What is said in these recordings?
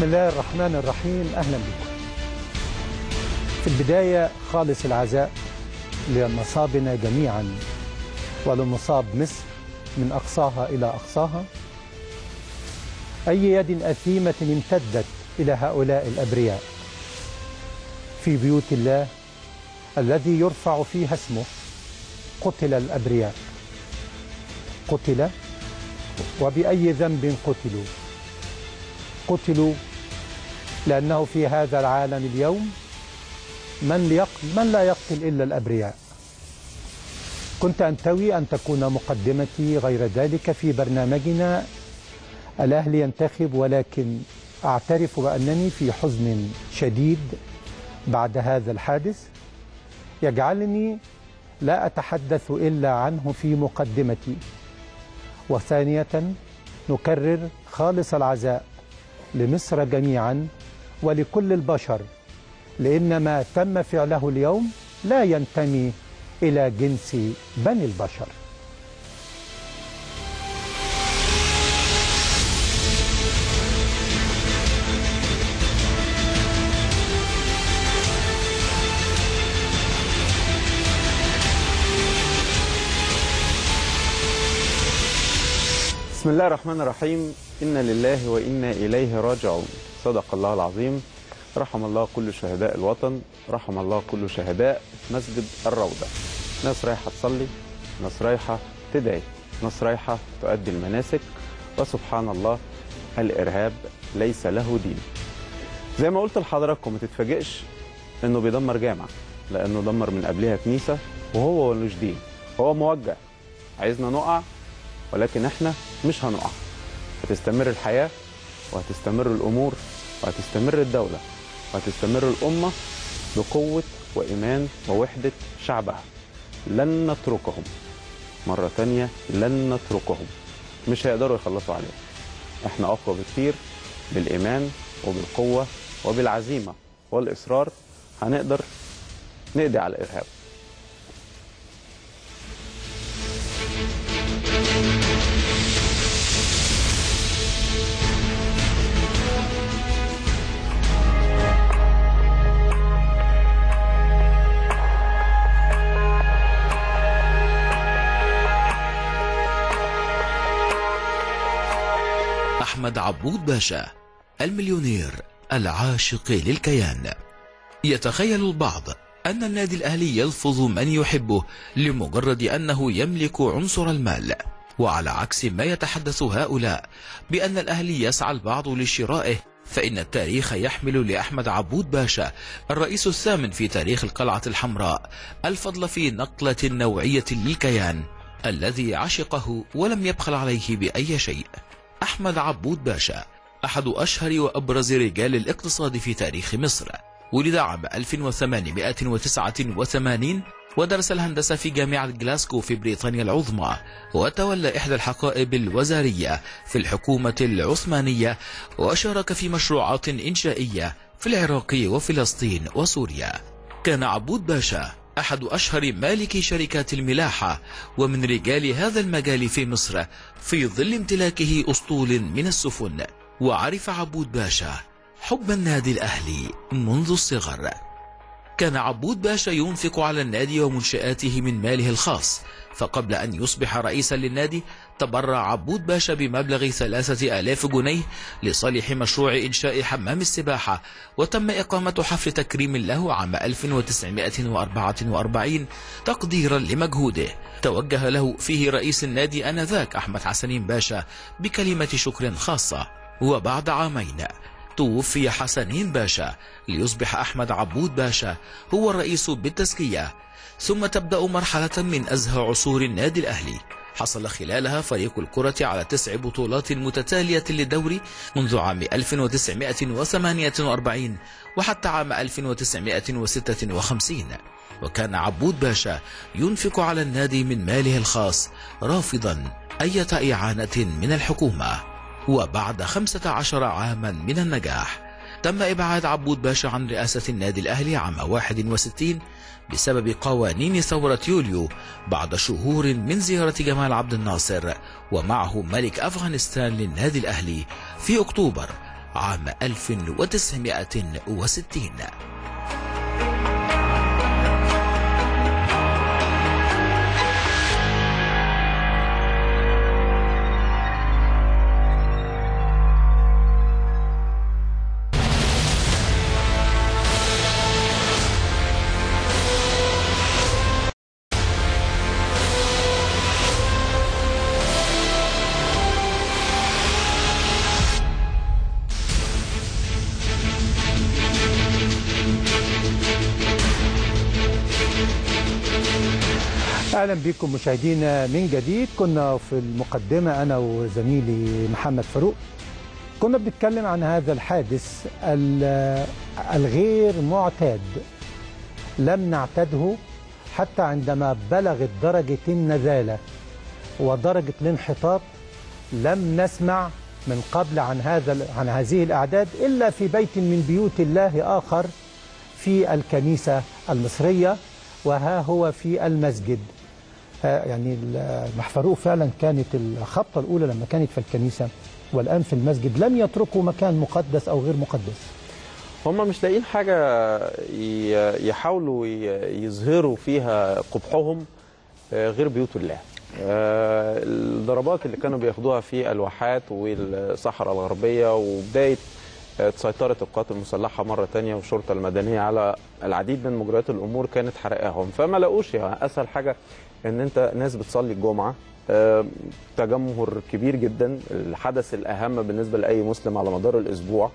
الله الرحمن الرحيم أهلا بكم في البداية خالص العزاء لمصابنا جميعا ولمصاب مصر من أقصاها إلى أقصاها أي يد أثيمة امتدت إلى هؤلاء الأبرياء في بيوت الله الذي يرفع فيها اسمه قتل الأبرياء قتل وبأي ذنب قتلوا قتلوا لأنه في هذا العالم اليوم من, يقتل من لا يقتل إلا الأبرياء كنت أنتوي أن تكون مقدمتي غير ذلك في برنامجنا الأهل ينتخب ولكن أعترف بأنني في حزن شديد بعد هذا الحادث يجعلني لا أتحدث إلا عنه في مقدمتي وثانية نكرر خالص العزاء لمصر جميعا ولكل البشر لأن ما تم فعله اليوم لا ينتمي إلى جنس بني البشر بسم الله الرحمن الرحيم إنا لله وإنا إليه راجعون صدق الله العظيم رحم الله كل شهداء الوطن رحم الله كل شهداء مسجد الروضة ناس رايحة تصلي ناس رايحة تدعي ناس رايحة تؤدي المناسك وسبحان الله الإرهاب ليس له دين زي ما قلت لحضراتكم ما تتفاجئش انه بيدمر جامع لانه دمر من قبلها كنيسه وهو ملوش دين هو موجه عايزنا نقع ولكن احنا مش هنقع هتستمر الحياه وهتستمر الامور وهتستمر الدوله وهتستمر الامه بقوه وايمان ووحده شعبها لن نتركهم مره تانية لن نتركهم مش هيقدروا يخلصوا علينا احنا اقوى بكتير بالايمان وبالقوه وبالعزيمه والاصرار هنقدر نقضي على الارهاب أحمد عبود باشا المليونير العاشق للكيان يتخيل البعض أن النادي الأهلي يلفظ من يحبه لمجرد أنه يملك عنصر المال وعلى عكس ما يتحدث هؤلاء بأن الأهلي يسعى البعض لشرائه فإن التاريخ يحمل لأحمد عبود باشا الرئيس الثامن في تاريخ القلعة الحمراء الفضل في نقلة نوعية للكيان الذي عشقه ولم يبخل عليه بأي شيء أحمد عبود باشا أحد أشهر وأبرز رجال الاقتصاد في تاريخ مصر ولد عام 1889 ودرس الهندسة في جامعة جلاسكو في بريطانيا العظمى وتولى إحدى الحقائب الوزارية في الحكومة العثمانية وشارك في مشروعات إنشائية في العراق وفلسطين وسوريا كان عبود باشا أحد أشهر مالكي شركات الملاحة ومن رجال هذا المجال في مصر في ظل امتلاكه أسطول من السفن وعرف عبود باشا حب النادي الأهلي منذ الصغر كان عبود باشا ينفق على النادي ومنشآته من ماله الخاص فقبل أن يصبح رئيسا للنادي تبرع عبود باشا بمبلغ ثلاثة آلاف جنيه لصالح مشروع إنشاء حمام السباحة وتم إقامة حفل تكريم له عام 1944 تقديرا لمجهوده توجه له فيه رئيس النادي آنذاك أحمد حسنين باشا بكلمة شكر خاصة وبعد عامين توفي حسنين باشا ليصبح أحمد عبود باشا هو الرئيس بالتزكية ثم تبدأ مرحلة من أزهى عصور النادي الأهلي حصل خلالها فريق الكرة على تسع بطولات متتالية للدوري منذ عام 1948 وحتى عام 1956 وكان عبود باشا ينفق على النادي من ماله الخاص رافضا أي إعانة من الحكومة وبعد 15 عاما من النجاح تم إبعاد عبود باشا عن رئاسة النادي الأهلي عام 61 بسبب قوانين ثورة يوليو بعد شهور من زيارة جمال عبد الناصر ومعه ملك أفغانستان للنادي الأهلي في أكتوبر عام 1960 اهلا بكم مشاهدينا من جديد كنا في المقدمه انا وزميلي محمد فاروق كنا بنتكلم عن هذا الحادث ال- الغير معتاد لم نعتده حتى عندما بلغت درجه النذاله ودرجه الانحطاط لم نسمع من قبل عن هذا عن هذه الاعداد الا في بيت من بيوت الله اخر في الكنيسه المصريه وها هو في المسجد ها يعني المحفروق فعلا كانت الخبطه الاولى لما كانت في الكنيسه والان في المسجد لم يتركوا مكان مقدس او غير مقدس هم مش لاقيين حاجة ي- يحاولوا ي- يظهروا فيها قبحهم آه، غير بيوت الله آه، الضربات اللي كانوا بياخدوها في الواحات والصحراء الغربية وبداية آه، سيطرة القوات المسلحة مرة تانية والشرطة المدنية على العديد من مجريات الأمور كانت حرقاهم فما لقوش يعني أسهل حاجة إن أنت ناس بتصلي الجمعة آه، تجمهر كبير جدا الحدث الأهم بالنسبة لأي مسلم على مدار الأسبوع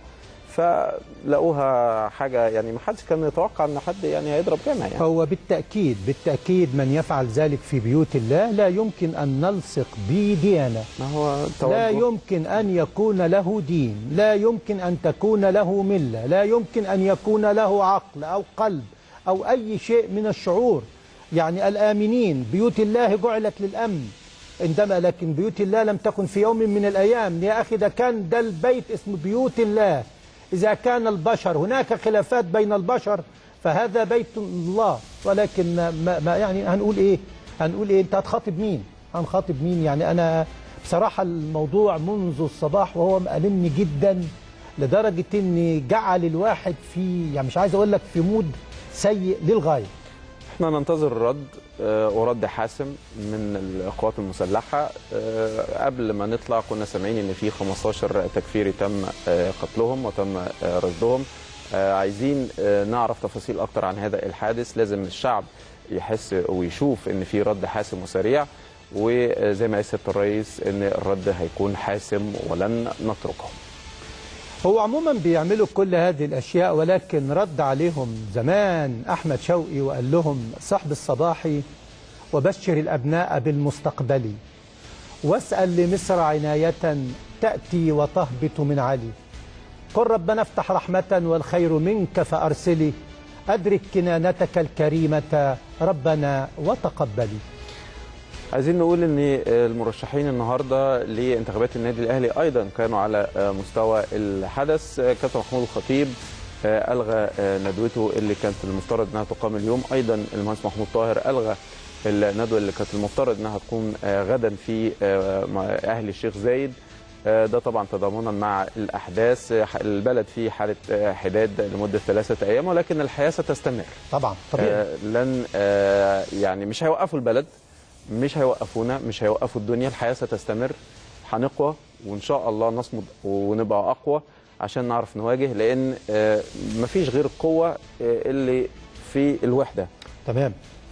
فلقوها حاجه يعني ما حدش كان يتوقع ان حد يعني هيضرب جامع يعني هو بالتاكيد بالتاكيد من يفعل ذلك في بيوت الله لا يمكن ان نلصق به ديانه ما هو لا توجه يمكن ان يكون له دين لا يمكن ان تكون له مله لا يمكن ان يكون له عقل او قلب او اي شيء من الشعور يعني الامنين بيوت الله جعلت للامن عندما لكن بيوت الله لم تكن في يوم من الايام يا اخي ده كان ده البيت اسمه بيوت الله اذا كان البشر هناك خلافات بين البشر فهذا بيت الله ولكن ما, ما يعني هنقول ايه هنقول ايه انت هتخاطب مين هنخاطب مين يعني انا بصراحه الموضوع منذ الصباح وهو مألمني جدا لدرجه ان جعل الواحد في يعني مش عايز اقول لك في مود سيء للغايه احنا ننتظر الرد آه، ورد حاسم من القوات المسلحه آه، قبل ما نطلع كنا سامعين ان في 15 تكفيري تم آه، قتلهم وتم آه، رصدهم آه، عايزين آه، نعرف تفاصيل اكتر عن هذا الحادث لازم الشعب يحس ويشوف ان في رد حاسم وسريع وزي ما قال سياده الرئيس ان الرد هيكون حاسم ولن نتركهم هو عموما بيعملوا كل هذه الاشياء ولكن رد عليهم زمان احمد شوقي وقال لهم صحب الصباحي وبشر الابناء بالمستقبل واسال لمصر عنايه تاتي وتهبط من علي قل ربنا افتح رحمه والخير منك فارسلي ادرك كنانتك الكريمه ربنا وتقبلي عايزين نقول ان المرشحين النهارده لانتخابات النادي الاهلي ايضا كانوا على مستوى الحدث كابتن محمود الخطيب الغى ندوته اللي كانت المفترض انها تقام اليوم ايضا المهندس محمود طاهر الغى الندوه اللي كانت المفترض انها تكون غدا في اهل الشيخ زايد ده طبعا تضامنا مع الاحداث البلد في حاله حداد لمده ثلاثه ايام ولكن الحياه ستستمر طبعا طبيعي لن يعني مش هيوقفوا البلد مش هيوقفونا مش هيوقفوا الدنيا الحياه ستستمر هنقوى وان شاء الله نصمد ونبقى اقوى عشان نعرف نواجه لان مفيش غير القوه اللي في الوحده تمام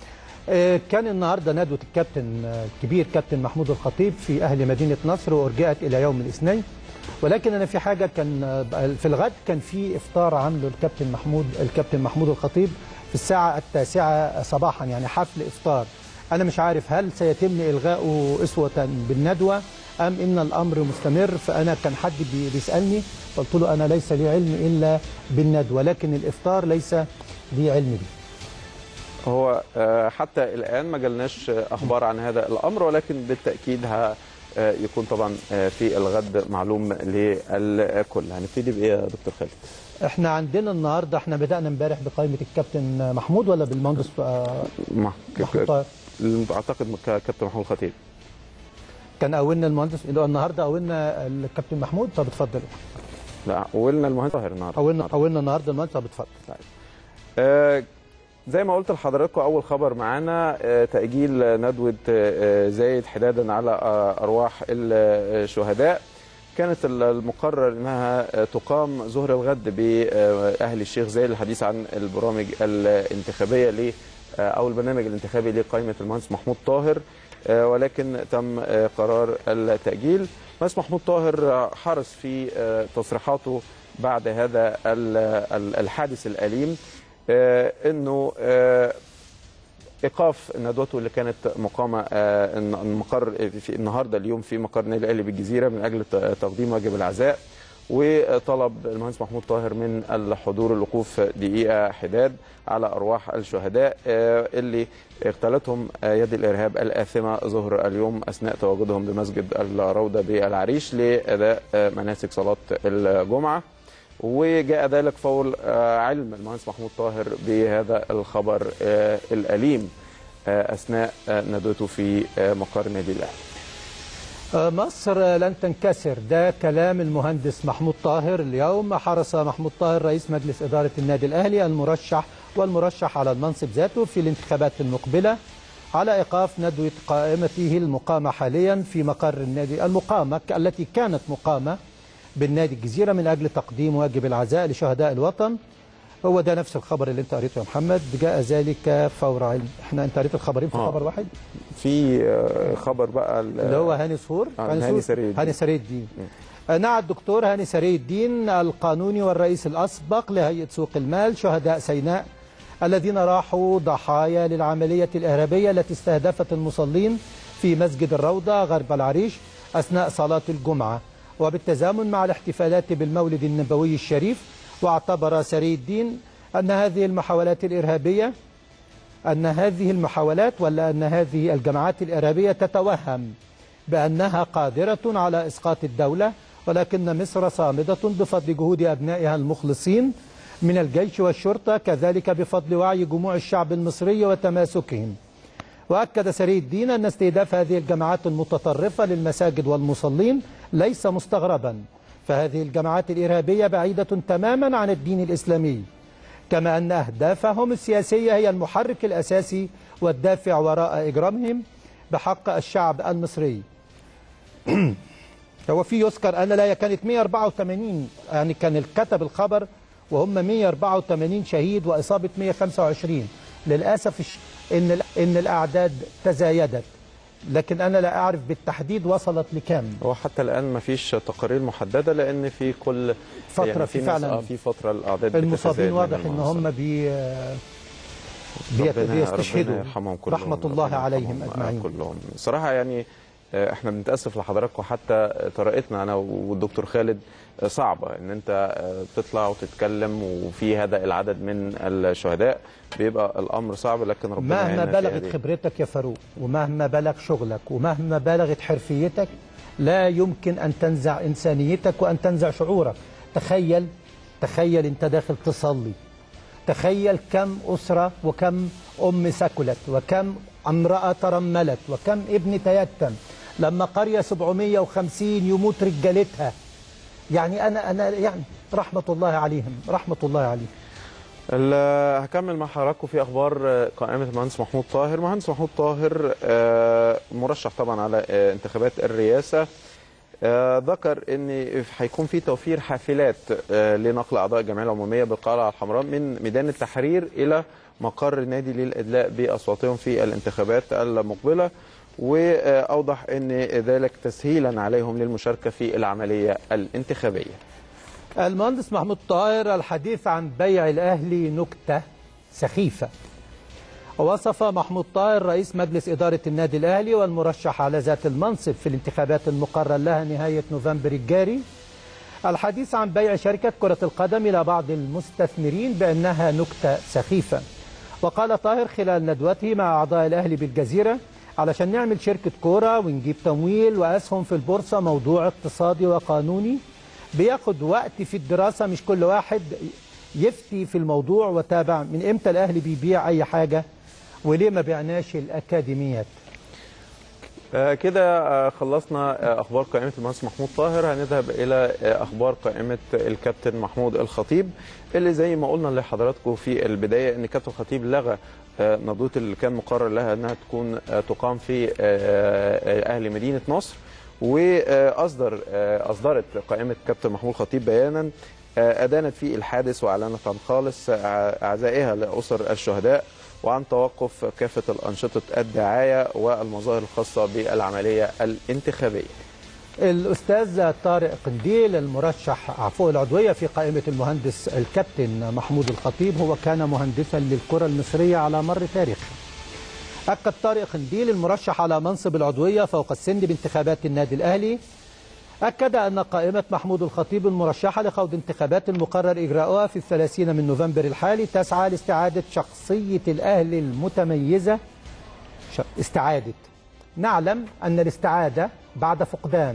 كان النهارده ندوه الكابتن الكبير كابتن محمود الخطيب في اهل مدينه نصر وارجعت الى يوم الاثنين ولكن انا في حاجه كان في الغد كان في افطار عامله الكابتن محمود الكابتن محمود الخطيب في الساعه التاسعه صباحا يعني حفل افطار انا مش عارف هل سيتم الغاؤه اسوه بالندوه ام ان الامر مستمر فانا كان حد بيسالني قلت له انا ليس لي علم الا بالندوه لكن الافطار ليس لي علم به هو حتى الان ما جالناش اخبار عن هذا الامر ولكن بالتاكيد يكون طبعا في الغد معلوم للكل هنبتدي بايه يا دكتور خالد احنا عندنا النهارده احنا بدانا امبارح بقائمه الكابتن محمود ولا بالمهندس ما محمود طاهر اعتقد كابتن محمود خطيب كان اولنا المهندس النهارده اولنا الكابتن محمود طب اتفضل لا قولنا المهندس طاهر النهارده حولنا حولنا النهارده المهندس عبد الفتاح آه، زي ما قلت لحضراتكم اول خبر معانا آه، تاجيل ندوه آه، زايد حدادا على آه، ارواح الشهداء كانت ال- المقرر انها آه، تقام ظهر الغد باهل الشيخ زايد الحديث عن البرامج الانتخابيه ل آه، او البرنامج الانتخابي لقائمه المهندس محمود طاهر آه، ولكن تم آه، قرار التاجيل المهندس محمود طاهر آه، حرص في آه، تصريحاته بعد هذا ال- ال- الحادث الاليم آه، انه آه، ايقاف ندوته اللي كانت مقامه آه، الن- المقر في النهارده اليوم في مقر النادي الاهلي بالجزيره من اجل ت- تقديم واجب العزاء وطلب المهندس محمود طاهر من الحضور الوقوف دقيقه حداد على ارواح الشهداء آه، اللي اغتالتهم آه، يد الارهاب الاثمه ظهر اليوم اثناء تواجدهم بمسجد الروضه بالعريش لاداء آه، مناسك صلاه الجمعه وجاء ذلك فور آه، علم المهندس محمود طاهر بهذا الخبر آه، الأليم آه، أثناء آه، ندوته في آه، مقر النادي الأهلي آه، مصر لن تنكسر ده كلام المهندس محمود طاهر اليوم حرص محمود طاهر رئيس مجلس إدارة النادي الأهلي المرشح والمرشح على المنصب ذاته في الانتخابات المقبلة على إيقاف ندوة قائمته المقامة حاليا في مقر النادي المقامة التي كانت مقامة بالنادي الجزيرة من أجل تقديم واجب العزاء لشهداء الوطن هو ده نفس الخبر اللي انت قريته يا محمد جاء ذلك فور علم احنا انت قريت الخبرين في آه. خبر واحد في آه، خبر بقى ال- اللي هو هاني سور آه، هاني سور- سري الدين. هاني سري الدين نعى الدكتور هاني سري الدين القانوني والرئيس الأسبق لهيئة سوق المال شهداء سيناء الذين راحوا ضحايا للعملية الإرهابية التي استهدفت المصلين في مسجد الروضة غرب العريش أثناء صلاة الجمعة وبالتزامن مع الاحتفالات بالمولد النبوي الشريف واعتبر سري الدين أن هذه المحاولات الإرهابية أن هذه المحاولات ولا أن هذه الجماعات الإرهابية تتوهم بأنها قادرة على إسقاط الدولة ولكن مصر صامدة بفضل جهود أبنائها المخلصين من الجيش والشرطة كذلك بفضل وعي جموع الشعب المصري وتماسكهم وأكد سري الدين أن استهداف هذه الجماعات المتطرفة للمساجد والمصلين ليس مستغربا فهذه الجماعات الإرهابية بعيدة تماما عن الدين الإسلامي كما أن أهدافهم السياسية هي المحرك الأساسي والدافع وراء إجرامهم بحق الشعب المصري هو في يذكر أن لا كانت 184 يعني كان كتب الخبر وهم 184 شهيد وإصابة 125 للأسف الش- إن ال- إن الأعداد تزايدت لكن أنا لا أعرف بالتحديد وصلت لكام هو حتى الآن ما فيش تقارير محددة لأن في كل فترة في ناس- فعلاً آه، في فترة الأعداد المصابين بتتزايد واضح من إن المناصر. هم بي بيت- ربنا- بيستشهدوا ربنا يرحمهم كلهم رحمة الله ربنا عليهم يرحمهم أجمعين كلهم صراحة يعني آه، احنا بنتأسف لحضراتكم حتى طريقتنا أنا والدكتور خالد آه، صعبة إن أنت آه، تطلع وتتكلم وفي هذا العدد من الشهداء بيبقى الأمر صعب لكن ربنا مهما يعيننا في بلغت هذه. خبرتك يا فاروق ومهما بلغ شغلك ومهما بلغت حرفيتك لا يمكن أن تنزع إنسانيتك وأن تنزع شعورك تخيل تخيل أنت داخل تصلي تخيل كم أسرة وكم أم سكلت وكم امرأة ترملت وكم ابن تيتم لما قرية 750 يموت رجالتها يعني أنا أنا يعني رحمة الله عليهم رحمة الله عليهم ال- هكمل مع حضراتكم في اخبار آه، قائمه المهندس محمود طاهر المهندس محمود طاهر آه، مرشح طبعا على آه، انتخابات الرئاسه آه، ذكر ان هيكون في توفير حافلات آه، لنقل اعضاء الجمعيه العموميه بالقلعه الحمراء من ميدان التحرير الى مقر النادي للادلاء باصواتهم في الانتخابات المقبله واوضح ان ذلك تسهيلا عليهم للمشاركه في العمليه الانتخابيه المهندس محمود طاهر الحديث عن بيع الأهلي نكتة سخيفة وصف محمود طاهر رئيس مجلس إدارة النادي الأهلي والمرشح على ذات المنصب في الانتخابات المقرر لها نهاية نوفمبر الجاري الحديث عن بيع شركة كرة القدم إلى بعض المستثمرين بأنها نكتة سخيفة وقال طاهر خلال ندوته مع أعضاء الأهلي بالجزيرة علشان نعمل شركة كورة ونجيب تمويل وأسهم في البورصة موضوع اقتصادي وقانوني بياخد وقت في الدراسة مش كل واحد يفتي في الموضوع وتابع من امتى الأهلي بيبيع أي حاجة وليه ما بيعناش الأكاديميات آه، كده آه، خلصنا آه، اخبار قائمه المهندس محمود طاهر هنذهب الى آه، اخبار قائمه الكابتن محمود الخطيب اللي زي ما قلنا لحضراتكم في البدايه ان كابتن الخطيب لغى آه، نضوت اللي كان مقرر لها انها تكون آه، تقام في آه، آه، اهل مدينه نصر واصدر آه، اصدرت قائمه كابتن محمود الخطيب بيانا آه، ادانت فيه الحادث واعلنت عن خالص آه، اعزائها لاسر الشهداء وعن توقف كافة الأنشطة الدعاية والمظاهر الخاصة بالعملية الانتخابية الأستاذ طارق قنديل المرشح عفو العضوية في قائمة المهندس الكابتن محمود الخطيب هو كان مهندسا للكرة المصرية على مر تاريخه أكد طارق قنديل المرشح على منصب العضوية فوق السن بانتخابات النادي الأهلي أكد أن قائمة محمود الخطيب المرشحة لخوض انتخابات المقرر إجراؤها في الثلاثين من نوفمبر الحالي تسعى لاستعادة شخصية الأهلي المتميزة ش- استعادة نعلم أن الاستعادة بعد فقدان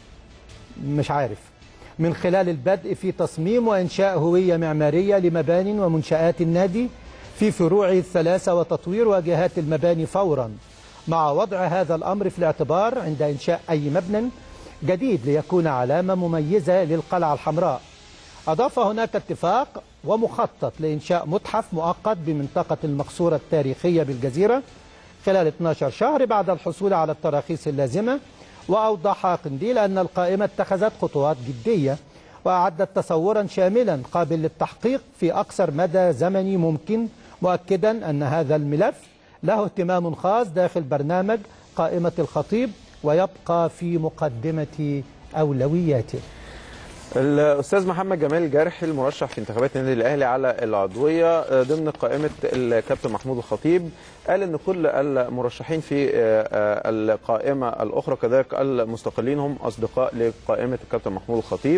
مش عارف من خلال البدء في تصميم وإنشاء هوية معمارية لمباني ومنشآت النادي في فروعه الثلاثة وتطوير واجهات المباني فورا مع وضع هذا الأمر في الاعتبار عند إنشاء أي مبنى جديد ليكون علامة مميزة للقلعة الحمراء أضاف هناك اتفاق ومخطط لإنشاء متحف مؤقت بمنطقة المقصورة التاريخية بالجزيرة خلال 12 شهر بعد الحصول على التراخيص اللازمة وأوضح قنديل أن القائمة اتخذت خطوات جدية وأعدت تصورا شاملا قابل للتحقيق في أقصر مدى زمني ممكن مؤكدا أن هذا الملف له اهتمام خاص داخل برنامج قائمة الخطيب ويبقى في مقدمة أولوياته الأستاذ محمد جمال جرحي المرشح في انتخابات النادي الأهلي على العضوية آه، ضمن قائمة الكابتن محمود الخطيب قال أن كل المرشحين في آه، آه، القائمة الأخرى كذلك المستقلين هم أصدقاء لقائمة الكابتن محمود الخطيب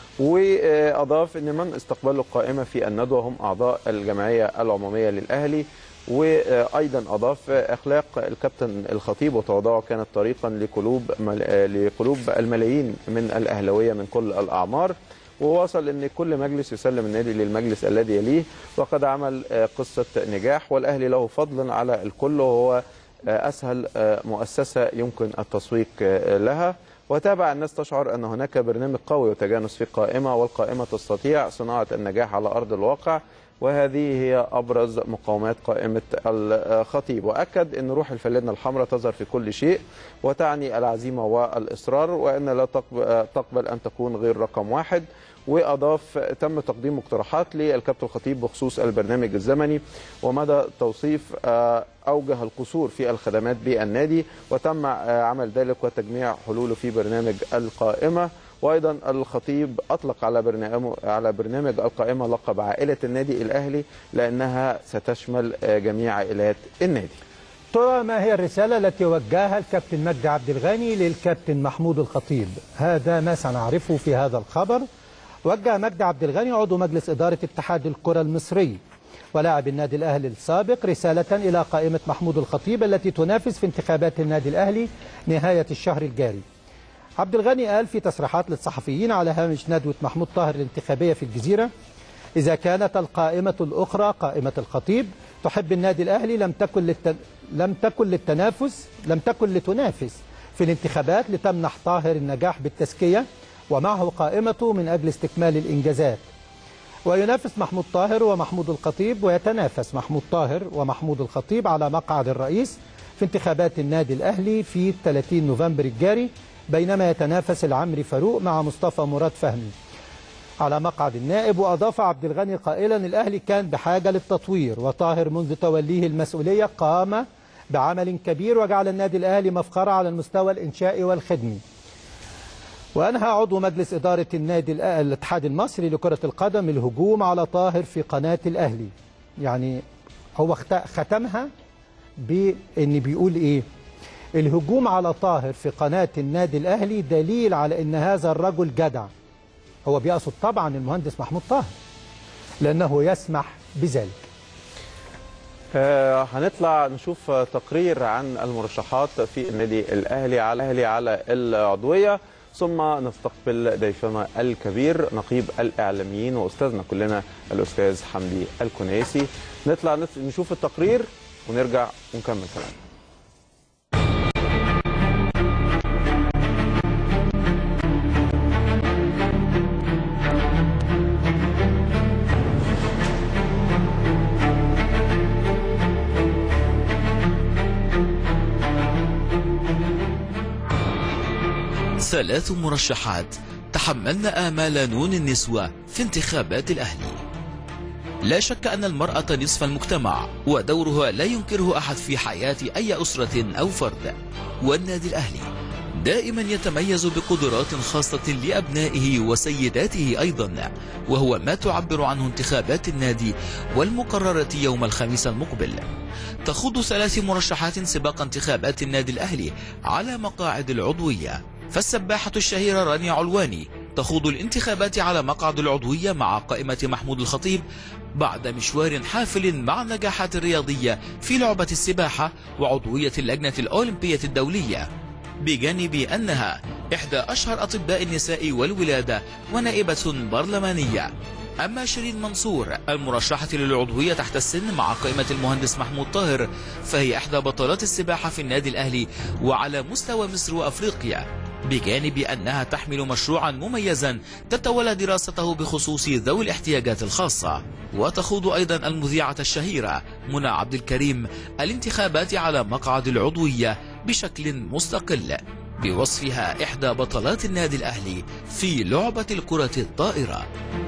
وأضاف أن من استقبلوا القائمة في الندوة هم أعضاء الجمعية العمومية للأهلي وايضا اضاف اخلاق الكابتن الخطيب وتواضعه كانت طريقا لقلوب مل... لقلوب الملايين من الاهلاويه من كل الاعمار ووصل ان كل مجلس يسلم النادي للمجلس الذي يليه وقد عمل آه، قصه نجاح والاهلي له فضل على الكل وهو آه، اسهل آه، مؤسسه يمكن التسويق آه، لها وتابع الناس تشعر ان هناك برنامج قوي وتجانس في القائمه والقائمه تستطيع صناعه النجاح على ارض الواقع وهذه هي ابرز مقومات قائمه الخطيب واكد ان روح الفانلة الحمراء تظهر في كل شيء وتعني العزيمه والاصرار وان لا تقب- تقبل ان تكون غير رقم واحد واضاف تم تقديم مقترحات للكابتن الخطيب بخصوص البرنامج الزمني ومدى توصيف آه، اوجه القصور في الخدمات بالنادي وتم آه، عمل ذلك وتجميع حلوله في برنامج القائمه وايضا الخطيب اطلق على برنامج على برنامج القائمه لقب عائله النادي الاهلي لانها ستشمل آه، جميع عائلات النادي ترى ما هي الرسالة التي وجهها الكابتن مجدي عبد الغني للكابتن محمود الخطيب هذا ما سنعرفه في هذا الخبر وجه مجدي عبد الغني عضو مجلس إدارة اتحاد الكرة المصري ولاعب النادي الأهلي السابق رسالة إلى قائمة محمود الخطيب التي تنافس في انتخابات النادي الأهلي نهاية الشهر الجاري عبد الغني قال في تصريحات للصحفيين على هامش ندوة محمود طاهر الانتخابية في الجزيرة إذا كانت القائمة الأخرى قائمة الخطيب تحب النادي الأهلي لم تكن للت... لم تكن للتنافس لم تكن لتنافس في الانتخابات لتمنح طاهر النجاح بالتزكية ومعه قائمته من أجل استكمال الإنجازات وينافس محمود طاهر ومحمود الخطيب ويتنافس محمود طاهر ومحمود الخطيب على مقعد الرئيس في انتخابات النادي الأهلي في 30 نوفمبر الجاري بينما يتنافس العمري فاروق مع مصطفى مراد فهمي على مقعد النائب وأضاف عبد الغني قائلا الأهلي كان بحاجة للتطوير وطاهر منذ توليه المسؤولية قام بعمل كبير وجعل النادي الأهلي مفخرة على المستوى الإنشائي والخدمي وأنهى عضو مجلس إدارة النادي الأ- الاتحاد المصري لكرة القدم الهجوم على طاهر في قناة الأهلي يعني هو اخت- ختمها بأن بيقول إيه الهجوم على طاهر في قناة النادي الأهلي دليل على أن هذا الرجل جدع هو بيقصد طبعا المهندس محمود طاهر لأنه يسمح بذلك آه، هنطلع نشوف آه، تقرير عن المرشحات في النادي الاهلي على الاهلي على العضويه ثم نستقبل ضيفنا الكبير نقيب الاعلاميين واستاذنا كلنا الاستاذ حمدي الكنيسي نطلع نت- نشوف التقرير ونرجع ونكمل كلامنا ثلاث مرشحات تحملن آمال نون النسوة في انتخابات الأهلي لا شك أن المرأة نصف المجتمع ودورها لا ينكره أحد في حياة أي أسرة أو فرد والنادي الأهلي دائما يتميز بقدرات خاصة لأبنائه وسيداته أيضا وهو ما تعبر عنه انتخابات النادي والمقررة يوم الخميس المقبل تخوض ثلاث مرشحات سباق انتخابات النادي الأهلي على مقاعد العضوية فالسباحة الشهيرة رانيا علواني تخوض الانتخابات على مقعد العضوية مع قائمة محمود الخطيب بعد مشوار حافل مع النجاحات الرياضية في لعبة السباحة وعضوية اللجنة الأولمبية الدولية بجانب أنها إحدى أشهر أطباء النساء والولادة ونائبة برلمانية أما شيرين منصور المرشحة للعضوية تحت السن مع قائمة المهندس محمود طاهر فهي إحدى بطلات السباحة في النادي الأهلي وعلى مستوى مصر وأفريقيا بجانب أنها تحمل مشروعا مميزا تتولى دراسته بخصوص ذوي الاحتياجات الخاصة وتخوض أيضا المذيعة الشهيرة منى عبد الكريم الانتخابات على مقعد العضوية بشكل مستقل بوصفها إحدى بطلات النادي الأهلي في لعبة الكرة الطائرة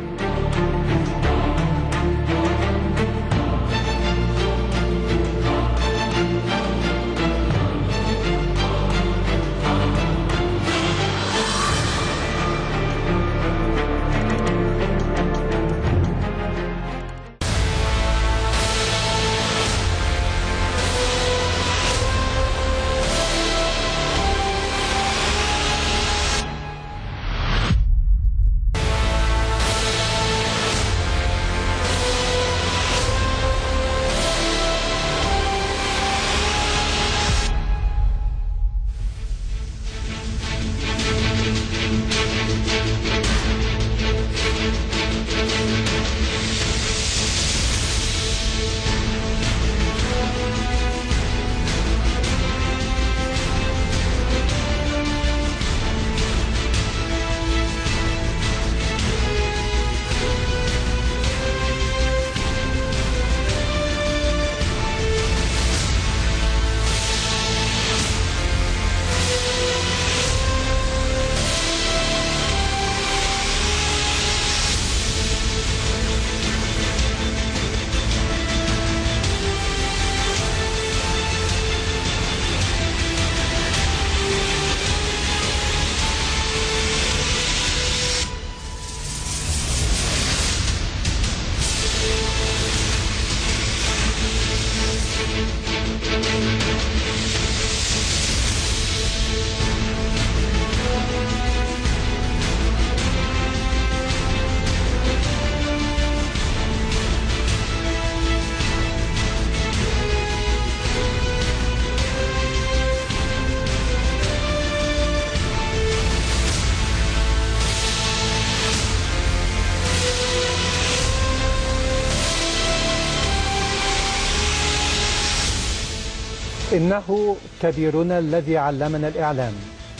إنه كبيرنا الذي علمنا الإعلام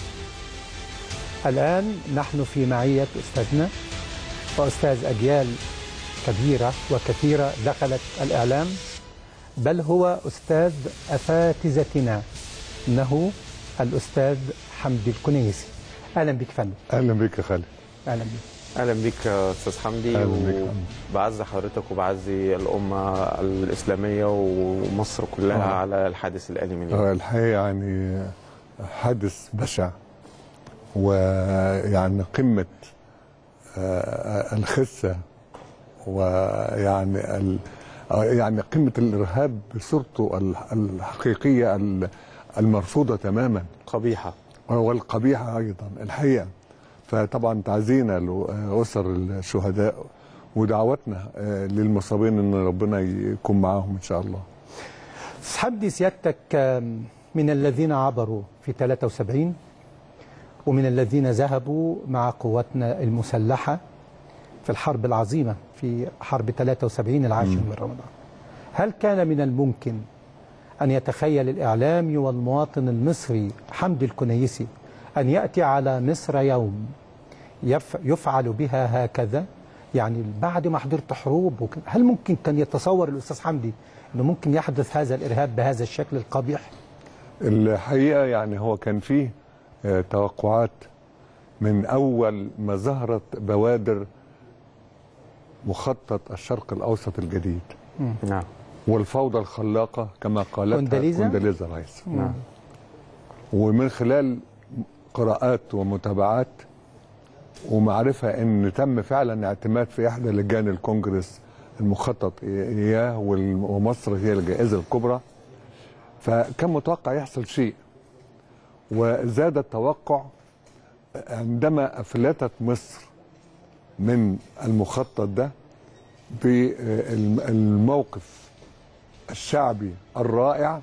الآن نحن في معية أستاذنا وأستاذ أجيال كبيرة وكثيرة دخلت الإعلام بل هو أستاذ أساتذتنا إنه الأستاذ حمدي الكنيسي أهلا بك فندم اهلا بك يا خالد أهلا بك اهلا بيك يا استاذ حمدي أهلا بيك يا حمدي. وبعزي حضرتك وبعزي الامه الاسلاميه ومصر كلها آه. على الحادث الاليم اليوم آه، الحقيقه يعني حادث بشع ويعني قمه آه، الخسه ويعني ال- آه، يعني قمه الارهاب بصورته ال- الحقيقيه ال- المرفوضه تماما قبيحه والقبيحه ايضا الحقيقه فطبعا تعزينا لاسر الشهداء ودعوتنا آه، للمصابين ان ربنا يكون معاهم ان شاء الله أستاذ حمدي سيادتك آم، من الذين عبروا في 73 ومن الذين ذهبوا مع قواتنا المسلحة في الحرب العظيمة في حرب 73 العاشر من رمضان هل كان من الممكن أن يتخيل الإعلامي والمواطن المصري حمدي الكنيسي أن يأتي على مصر يوم يف يفعل بها هكذا يعني بعد ما حضرت حروب وك- هل ممكن كان يتصور الأستاذ حمدي أنه ممكن يحدث هذا الإرهاب بهذا الشكل القبيح الحقيقه يعني هو كان فيه آه، توقعات من اول ما ظهرت بوادر مخطط الشرق الاوسط الجديد نعم والفوضى الخلاقه كما قالتها كونداليزا؟ كونداليزا رايس نعم ومن خلال قراءات ومتابعات ومعرفة ان تم فعلا اعتماد في احدى لجان الكونجرس المخطط اياه وال- ومصر هي الجائزة الكبرى فكان متوقع يحصل شيء وزاد التوقع عندما افلتت مصر من المخطط ده بالموقف الشعبي الرائع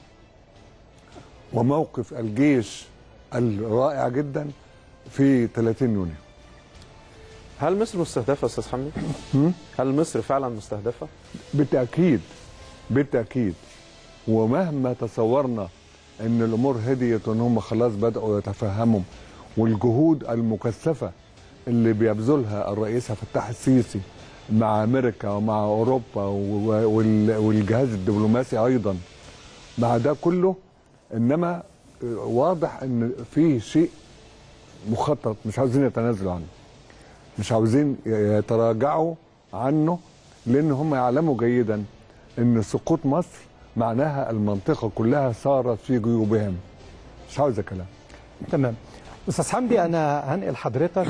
وموقف الجيش الرائع جدا في 30 يونيو هل مصر مستهدفه يا استاذ حمدي؟ هل مصر فعلا مستهدفه؟ بالتاكيد بالتاكيد ومهما تصورنا ان الامور هديت وان هم خلاص بداوا يتفهموا والجهود المكثفه اللي بيبذلها الرئيس عبد الفتاح السيسي مع امريكا ومع اوروبا و- وال- والجهاز الدبلوماسي ايضا مع ده كله انما واضح ان في شيء مخطط مش عاوزين يتنازلوا عنه مش عاوزين يتراجعوا عنه لان هم يعلموا جيدا ان سقوط مصر معناها المنطقه كلها صارت في جيوبهم مش عاوزه كلام تمام استاذ حمدي انا هنقل حضرتك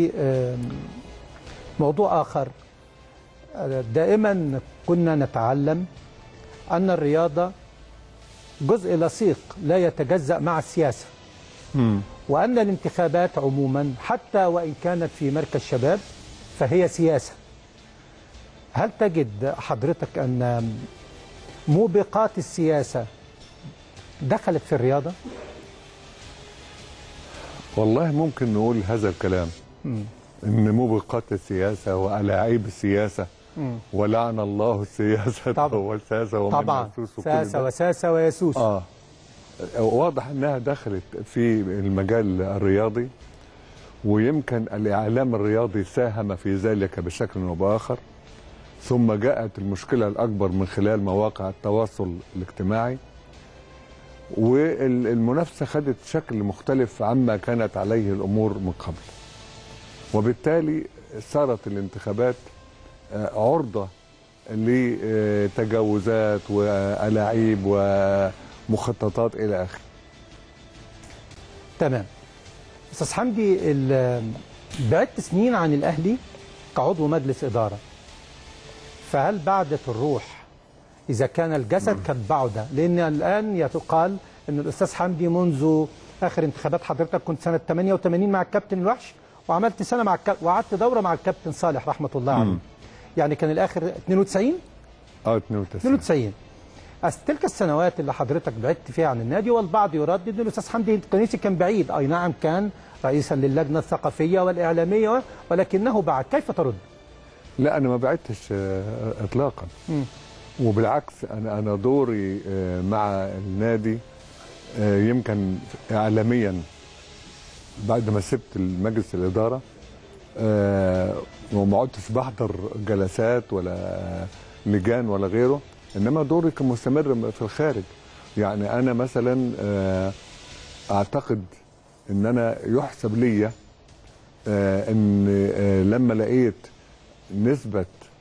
لموضوع اخر آه، دائما كنا نتعلم ان الرياضه جزء لصيق لا يتجزا مع السياسه وان الانتخابات عموما حتى وان كانت في مركز شباب فهي سياسه هل تجد حضرتك ان موبقات السياسه دخلت في الرياضه والله ممكن نقول هذا الكلام ان موبقات السياسه والاعيب السياسه ولعن الله السياسه طبعا. والساسه ومن طبعا يسوس وكل ساسه ده. وساسه ويسوس اه واضح انها دخلت في المجال الرياضي ويمكن الاعلام الرياضي ساهم في ذلك بشكل او باخر ثم جاءت المشكله الاكبر من خلال مواقع التواصل الاجتماعي والمنافسه خدت شكل مختلف عما كانت عليه الامور من قبل وبالتالي صارت الانتخابات آه، عرضه لتجاوزات والاعيب ومخططات الى اخره تمام استاذ حمدي ال- بعدت سنين عن الاهلي كعضو مجلس اداره فهل بعدت الروح اذا كان الجسد قد بعد لان الان يقال ان الاستاذ حمدي منذ اخر انتخابات حضرتك كنت سنه 88 مع الكابتن الوحش وعملت سنه مع الكابتن وقعدت دوره مع الكابتن صالح رحمه الله عليه يعني كان الاخر 92 اه 92 92 أس تلك السنوات اللي حضرتك بعدت فيها عن النادي والبعض يردد ان الاستاذ حمدي القنيسي كان بعيد اي نعم كان رئيسا للجنه الثقافيه والاعلاميه ولكنه بعد كيف ترد؟ لا انا ما بعدتش آه، اطلاقا وبالعكس انا انا دوري آه، مع النادي آه، يمكن اعلاميا بعد ما سبت المجلس الاداره آه، وما عدتش بحضر جلسات ولا لجان ولا غيره انما دوري كان مستمر في الخارج يعني انا مثلا آه، اعتقد ان انا يحسب ليا آه، ان آه، لما لقيت نسبة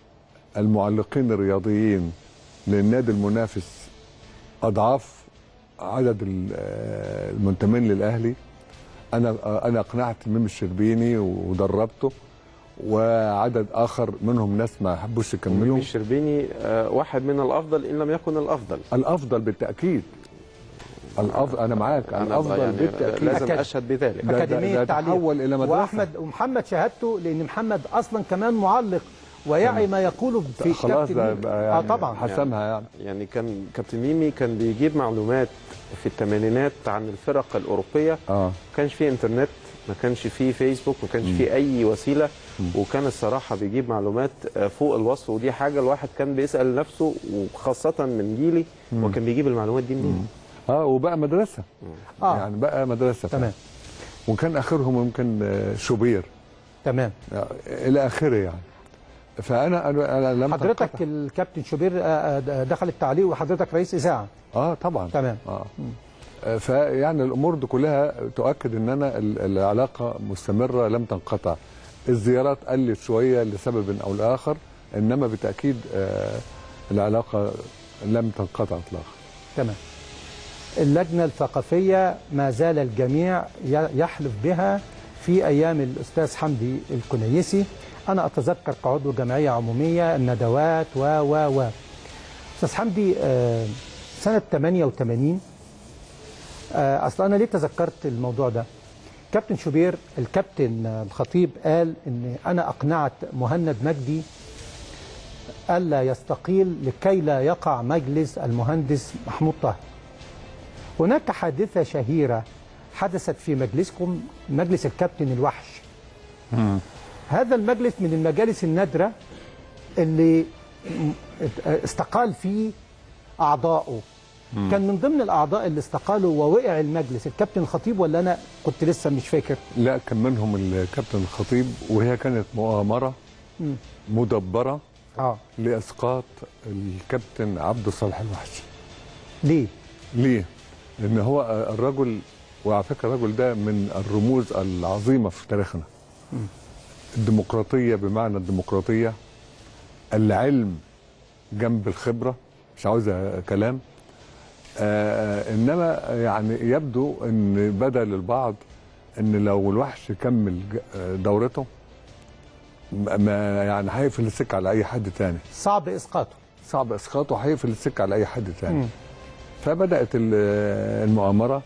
المعلقين الرياضيين للنادي المنافس أضعاف عدد ال- آه، المنتمين للأهلي أنا آه، أنا أقنعت ميم الشربيني ودربته وعدد آخر منهم ناس ما حبوش ميمي يكملوا الشربيني آه، واحد من الافضل ان لم يكن الافضل الأفضل بالتأكيد الأفضل أنا معاك أنا الأفضل يعني بالتأكيد لازم أكاد. اشهد بذلك ده- ده- اكاديميه ده التعليم تحول إلى مدرسة. واحمد ومحمد شهادته لان محمد اصلا كمان معلق ويعي ما يقوله في خلاص كابتن ده ميمي. بقى اه يعني طبعا حسمها يعني يعني كان كابتن ميمي كان بيجيب معلومات في الثمانينات عن الفرق الاوروبيه اه ما كانش فيه انترنت ما كانش فيه فيسبوك ما كانش فيه اي وسيله وكان الصراحه بيجيب معلومات آه، فوق الوصف ودي حاجه الواحد كان بيسال نفسه وخاصه من جيلي وكان بيجيب المعلومات دي منين اه وبقى مدرسة اه يعني بقى مدرسة تمام وكان آخرهم يمكن آه، شوبير تمام الى اخره يعني فانا انا انا لم حضرتك أنقطع. الكابتن شوبير آه، آه، دخل التعليق وحضرتك رئيس اذاعه اه طبعا تمام. اه آه، فيعني الامور دي كلها تؤكد ان انا ال- العلاقه مستمره لم تنقطع الزيارات قلت شويه لسبب او لاخر انما بالتاكيد آه، العلاقه لم تنقطع اطلاقا تمام اللجنة الثقافية ما زال الجميع ي- يحلف بها في أيام الأستاذ حمدي الكنيسي أنا أتذكر كعضو جمعية عمومية الندوات و و و أستاذ حمدي آه، سنة 88 آه، أصل أنا ليه تذكرت الموضوع ده كابتن شوبير الكابتن آه، الخطيب قال إن أنا أقنعت مهند مجدي ألا يستقيل لكي لا يقع مجلس المهندس محمود طاهر هناك حادثة شهيرة حدثت في مجلسكم مجلس الكابتن الوحش هذا المجلس من المجالس النادرة اللي استقال فيه أعضاؤه كان من ضمن الأعضاء اللي استقالوا ووقع المجلس الكابتن الخطيب ولا أنا كنت لسه مش فاكر لا كان منهم الكابتن الخطيب وهي كانت مؤامره مدبره آه لاسقاط الكابتن عبد الصالح الوحشي ليه؟ ليه؟ لان هو الرجل وعلى فكره الرجل ده من الرموز العظيمه في تاريخنا الديمقراطيه بمعنى الديمقراطيه العلم جنب الخبره مش عاوز كلام آه انما يعني يبدو ان بدا للبعض ان لو الوحش كمل ج- دورته ما يعني هيقفل السكه على اي حد تاني صعب إسقاطه صعب اسقاطه هيقفل السكه على اي حد تاني فبدات ال- المؤامره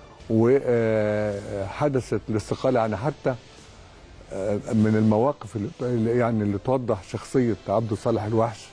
وحدثت الاستقاله يعني حتى آه، من المواقف اللي يعني اللي توضح شخصيه عبد الصالح الوحش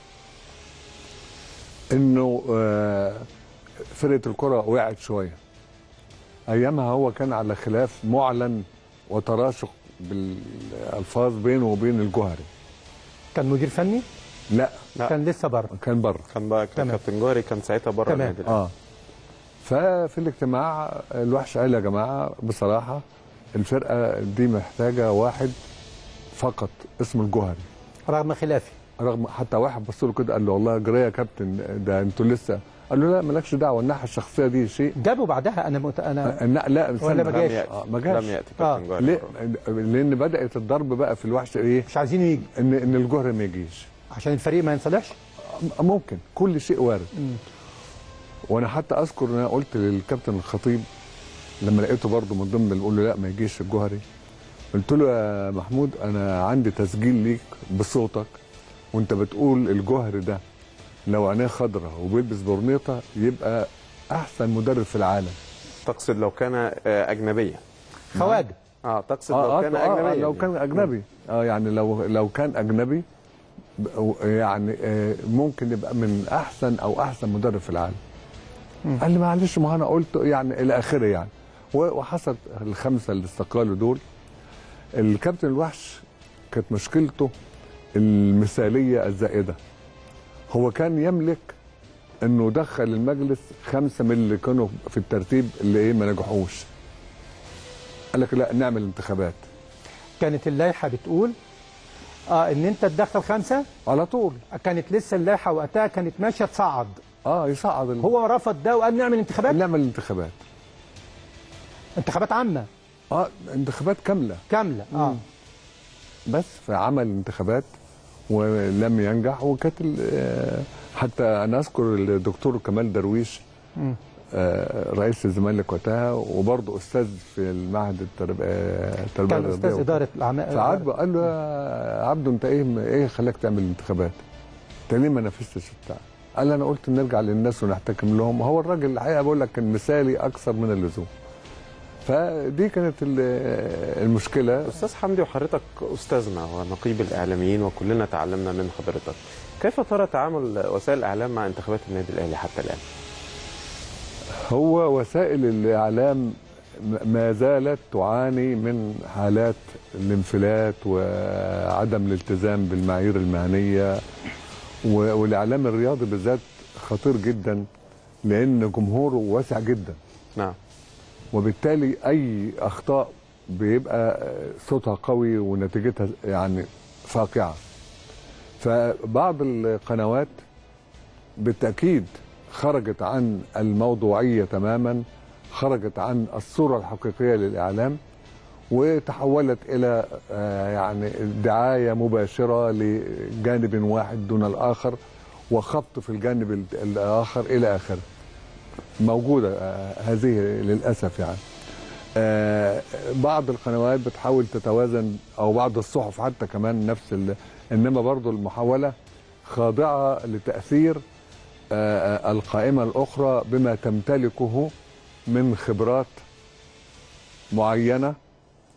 انه آه، فرقه الكره وقعت شويه ايامها هو كان على خلاف معلن وتراشق بالالفاظ بينه وبين الجوهري كان مدير فني لا. لا كان لسه بره كان بره كان بقى كان تمام. كابتن جوهري كان ساعتها بره تمام. النادي الأهلي. اه ففي الاجتماع الوحش قال يا جماعه بصراحه الفرقه دي محتاجه واحد فقط اسمه الجوهري رغم خلافي رغم حتى واحد بص له كده قال له والله جري يا كابتن ده انتوا لسه قال له لا مالكش دعوه الناحيه الشخصيه دي شيء جابوا بعدها أنا مت... أنا لا لا ولا استنى. ما لم جاش. ياتي آه، ما جاش. لم ياتي آه. كابتن جوهري ليه؟ مرة. لان بدات الضرب بقى في الوحش ايه؟ مش عايزينه يجي ان ان الجوهري ما يجيش عشان الفريق ما ينصلحش ممكن كل شيء وارد وانا حتى اذكر ان انا قلت للكابتن الخطيب لما لقيته برضه من ضمن اللي بيقول له لا ما يجيش الجوهري قلت له يا محمود انا عندي تسجيل ليك بصوتك وانت بتقول الجوهري ده لو عينيه خضراء وبيلبس برنيطه يبقى احسن مدرب في العالم تقصد لو كان آه، اجنبيا خواجه اه تقصد لو كان اجنبيا لو كان اجنبي اه يعني لو لو كان اجنبي ب- يعني آه، ممكن يبقى من احسن او احسن مدرب في العالم قال لي معلش ما انا قلت يعني الى اخره يعني و- وحصل الخمسه اللي استقالوا دول الكابتن الوحش كانت مشكلته المثاليه الزائده هو كان يملك انه دخل المجلس خمسه من اللي كانوا في الترتيب اللي ايه ما نجحوش قال لك لا نعمل انتخابات كانت اللائحة بتقول اه ان انت تدخل خمسة على طول كانت لسه اللائحة وقتها كانت ماشية تصعد اه يصعد ال... هو رفض ده وقال نعمل انتخابات نعمل انتخابات انتخابات عامة اه انتخابات كامله كاملة اه بس فعمل انتخابات ولم ينجح وكانت ال- آه، حتى انا اذكر الدكتور كمال درويش آه، رئيس الزمالك وقتها وبرضه استاذ في المعهد الترب- آه، التربيه كان استاذ الرياضية ادارة الاعمال فعاتبه قال له يا عبده انت ايه ايه خلاك تعمل انتخابات؟ انت ليه ما نافستش بتاع؟ قال انا قلت نرجع للناس ونحتكم لهم هو الراجل الحقيقه بقول لك كان مثالي اكثر من اللزوم. فدي كانت ال- المشكله استاذ حمدي وحضرتك استاذنا ونقيب الاعلاميين وكلنا تعلمنا من حضرتك كيف ترى تعامل وسائل الاعلام مع انتخابات النادي الاهلي حتى الان هو وسائل الاعلام م- ما زالت تعاني من حالات الانفلات وعدم الالتزام بالمعايير المهنيه و- والاعلام الرياضي بالذات خطير جدا لان جمهوره واسع جدا نعم وبالتالي اي اخطاء بيبقى صوتها قوي ونتيجتها يعني فاقعه فبعض القنوات بالتاكيد خرجت عن الموضوعيه تماما خرجت عن الصوره الحقيقيه للاعلام وتحولت الى آه، يعني دعايه مباشره لجانب واحد دون الاخر وخبط في الجانب ال- الاخر الى اخره موجوده آه، هذه للاسف يعني آه، بعض القنوات بتحاول تتوازن او بعض الصحف حتى كمان نفس ال... انما برضو المحاوله خاضعه لتاثير آه، آه، القائمه الاخرى بما تمتلكه من خبرات معينه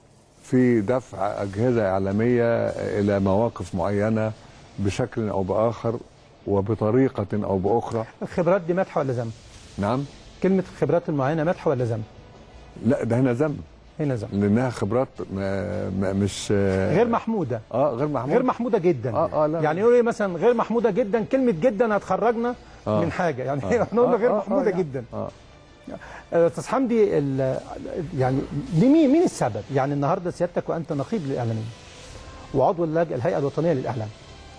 في دفع اجهزه اعلاميه الى مواقف معينه بشكل او باخر وبطريقه او باخرى الخبرات دي مدح ولا ذم؟ نعم كلمة الخبرات المعينة مدح ولا ذم؟ لا ده هنا ذنب هنا ذم لانها خبرات ما ما مش غير محمودة اه غير محمود غير محمودة جدا آه، آه، لا، يعني لا. يقول ايه مثلا غير محمودة جدا كلمة جدا هتخرجنا آه. من حاجة يعني آه. نقول له آه، غير آه، محمودة آه، يعني. جدا اه آه، استاذ حمدي ال- يعني لمين مين السبب؟ يعني النهارده سيادتك وانت نقيب للاعلاميين وعضو اللج- الهيئه الوطنيه للاعلام.